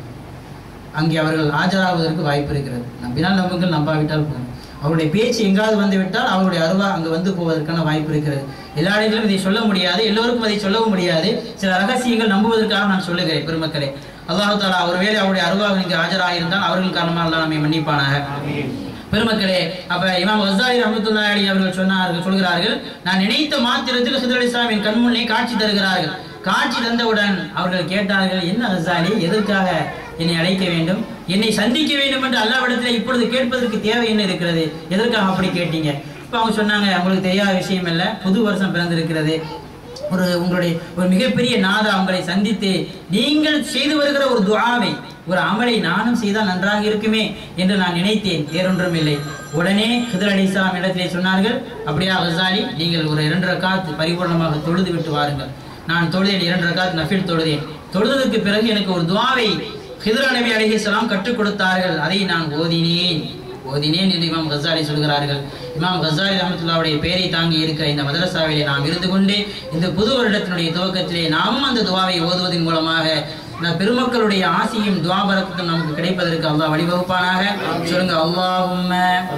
அங்கே அவர்கள் ஆஜராவதற்கு வாய்ப்பு இருக்கிறது நம்பினால் நம்புங்கள் நம்பாவிட்டால் போகும் அவருடைய பேச்சு எங்காவது வந்து விட்டால் அவருடைய அருவா அங்கு வந்து போவதற்கான வாய்ப்பு இருக்கிறது எல்லா இடங்களிலும் இதை சொல்ல முடியாது எல்லோருக்கும் அதை சொல்லவும் முடியாது சில ரகசியங்கள் நம்புவதற்காக நான் சொல்லுகிறேன் பெருமக்களே அல்லாஹு தாலா ஒருவேளை அவருடைய அருவாக இங்கு ஆஜராயிருந்தால் அவர்கள் காரணமாக அல்லாஹ் நம்மை மன்னிப்பானாக பெருமக்களே அப்ப இமாம் வசாரி ரஹமத்துல்லாஹி அலைஹி அவர்கள் சொன்னார்கள் சொல்கிறார்கள் நான் நினைத்த மாத்திரத்தில் ஹிதர் அலி இஸ்லாமின் கண்முன்னே காட்சி தருகிறார்கள் காட்சி தந்தவுடன் அவர்கள் கேட்டார்கள் என்ன ஹசாலி எதற்காக என்னை அழைக்க வேண்டும் என்னை சந்திக்க வேண்டும் என்று அல்லாவிடத்தில் இப்பொழுது கேட்பதற்கு தேவை என்ன இருக்கிறது எதற்காக அப்படி கேட்டீங்க இப்ப அவங்க சொன்னாங்க உங்களுக்கு தெரியாத விஷயம் இல்ல புது வருஷம் பிறந்திருக்கிறது ஒரு உங்களுடைய ஒரு மிகப்பெரிய நாதா உங்களை சந்தித்து நீங்கள் செய்து வருகிற ஒரு துஆவை ஒரு அமலை நானும் செய்தால் நன்றாக இருக்குமே என்று நான் நினைத்தேன் வேறொன்றும் இல்லை உடனே ஹிதர் அலி இஸ்லாம் இடத்திலே சொன்னார்கள் அப்படியா ஹசாலி நீங்கள் ஒரு இரண்டு ரக்காத் பரிபூர்ணமாக தொழுது விட்டு வாருங்கள் நான் தொழுதேன் இரண்டு ரக்காத் நஃபில் தொழுதேன் தொழுததற்கு பிறகு எனக்கு ஒரு துஆவை ஹிதர் நபி அலைஹிஸ்ஸலாம் கற்றுக் கொடுத்தார்கள் அதை நான் ஓதினேன் ஓதினேன் என்று இமாம் கசாலி சொல்கிறார்கள் இமாம் கசாலி ரஹமத்துல்லாவுடைய பெயரை தாங்கி இருக்கிற இந்த மதரசாவிலே நாம் இருந்து கொண்டு இந்த புது வருடத்தினுடைய துவக்கத்திலே நாமும் அந்த துவாவை ஓதுவதன் மூலமாக இந்த பெருமக்களுடைய ஆசியும் துவாபரத்தும் நமக்கு கிடைப்பதற்கு அல்லாஹ் வழிவகுப்பானாக சொல்லுங்க அல்லாஹும்ம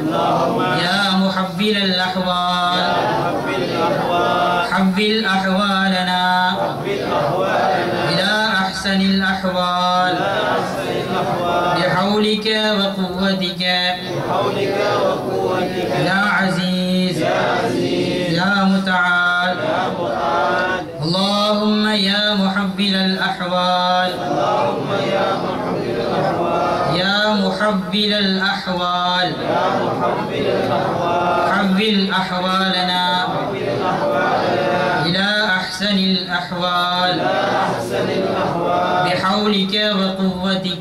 யா முஹவ்விலல் அஹ்வால் حول أحوالنا إلى أحسن الأحوال بحولك وقوتك يا عزيز يا متعال اللهم يا محول الأحوال يا محول الأحوال حول أحوالنا إلى أحسن الأحوال بحولك وقوتك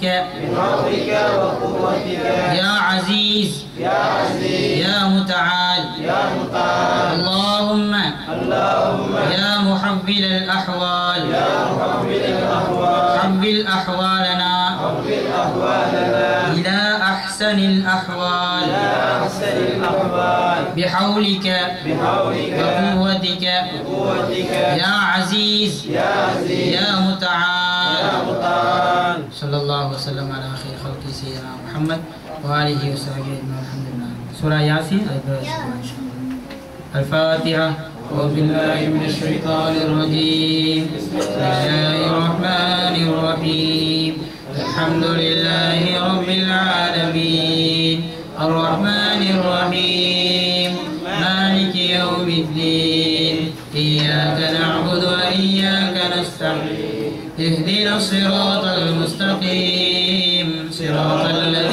يا عزيز يا متعال اللهم يا محول الأحوال حول أحوالنا إلى أحسن الأحوال بحولك وقوتك يا عزيز يا متعال صلى الله وسلم على خير خلق سيدنا محمد وآله وصحبه أجمعين الحمد لله سورة ياسين الفاتحة أعوذ بالله من الشيطان الرجيم بسم الله الرحمن الرحيم الحمد لله رب العالمين الرحمن الرحيم مالك يوم الدين إياك نعبد وإياك نستعين اهدنا الصراط المستقيم صراط الذين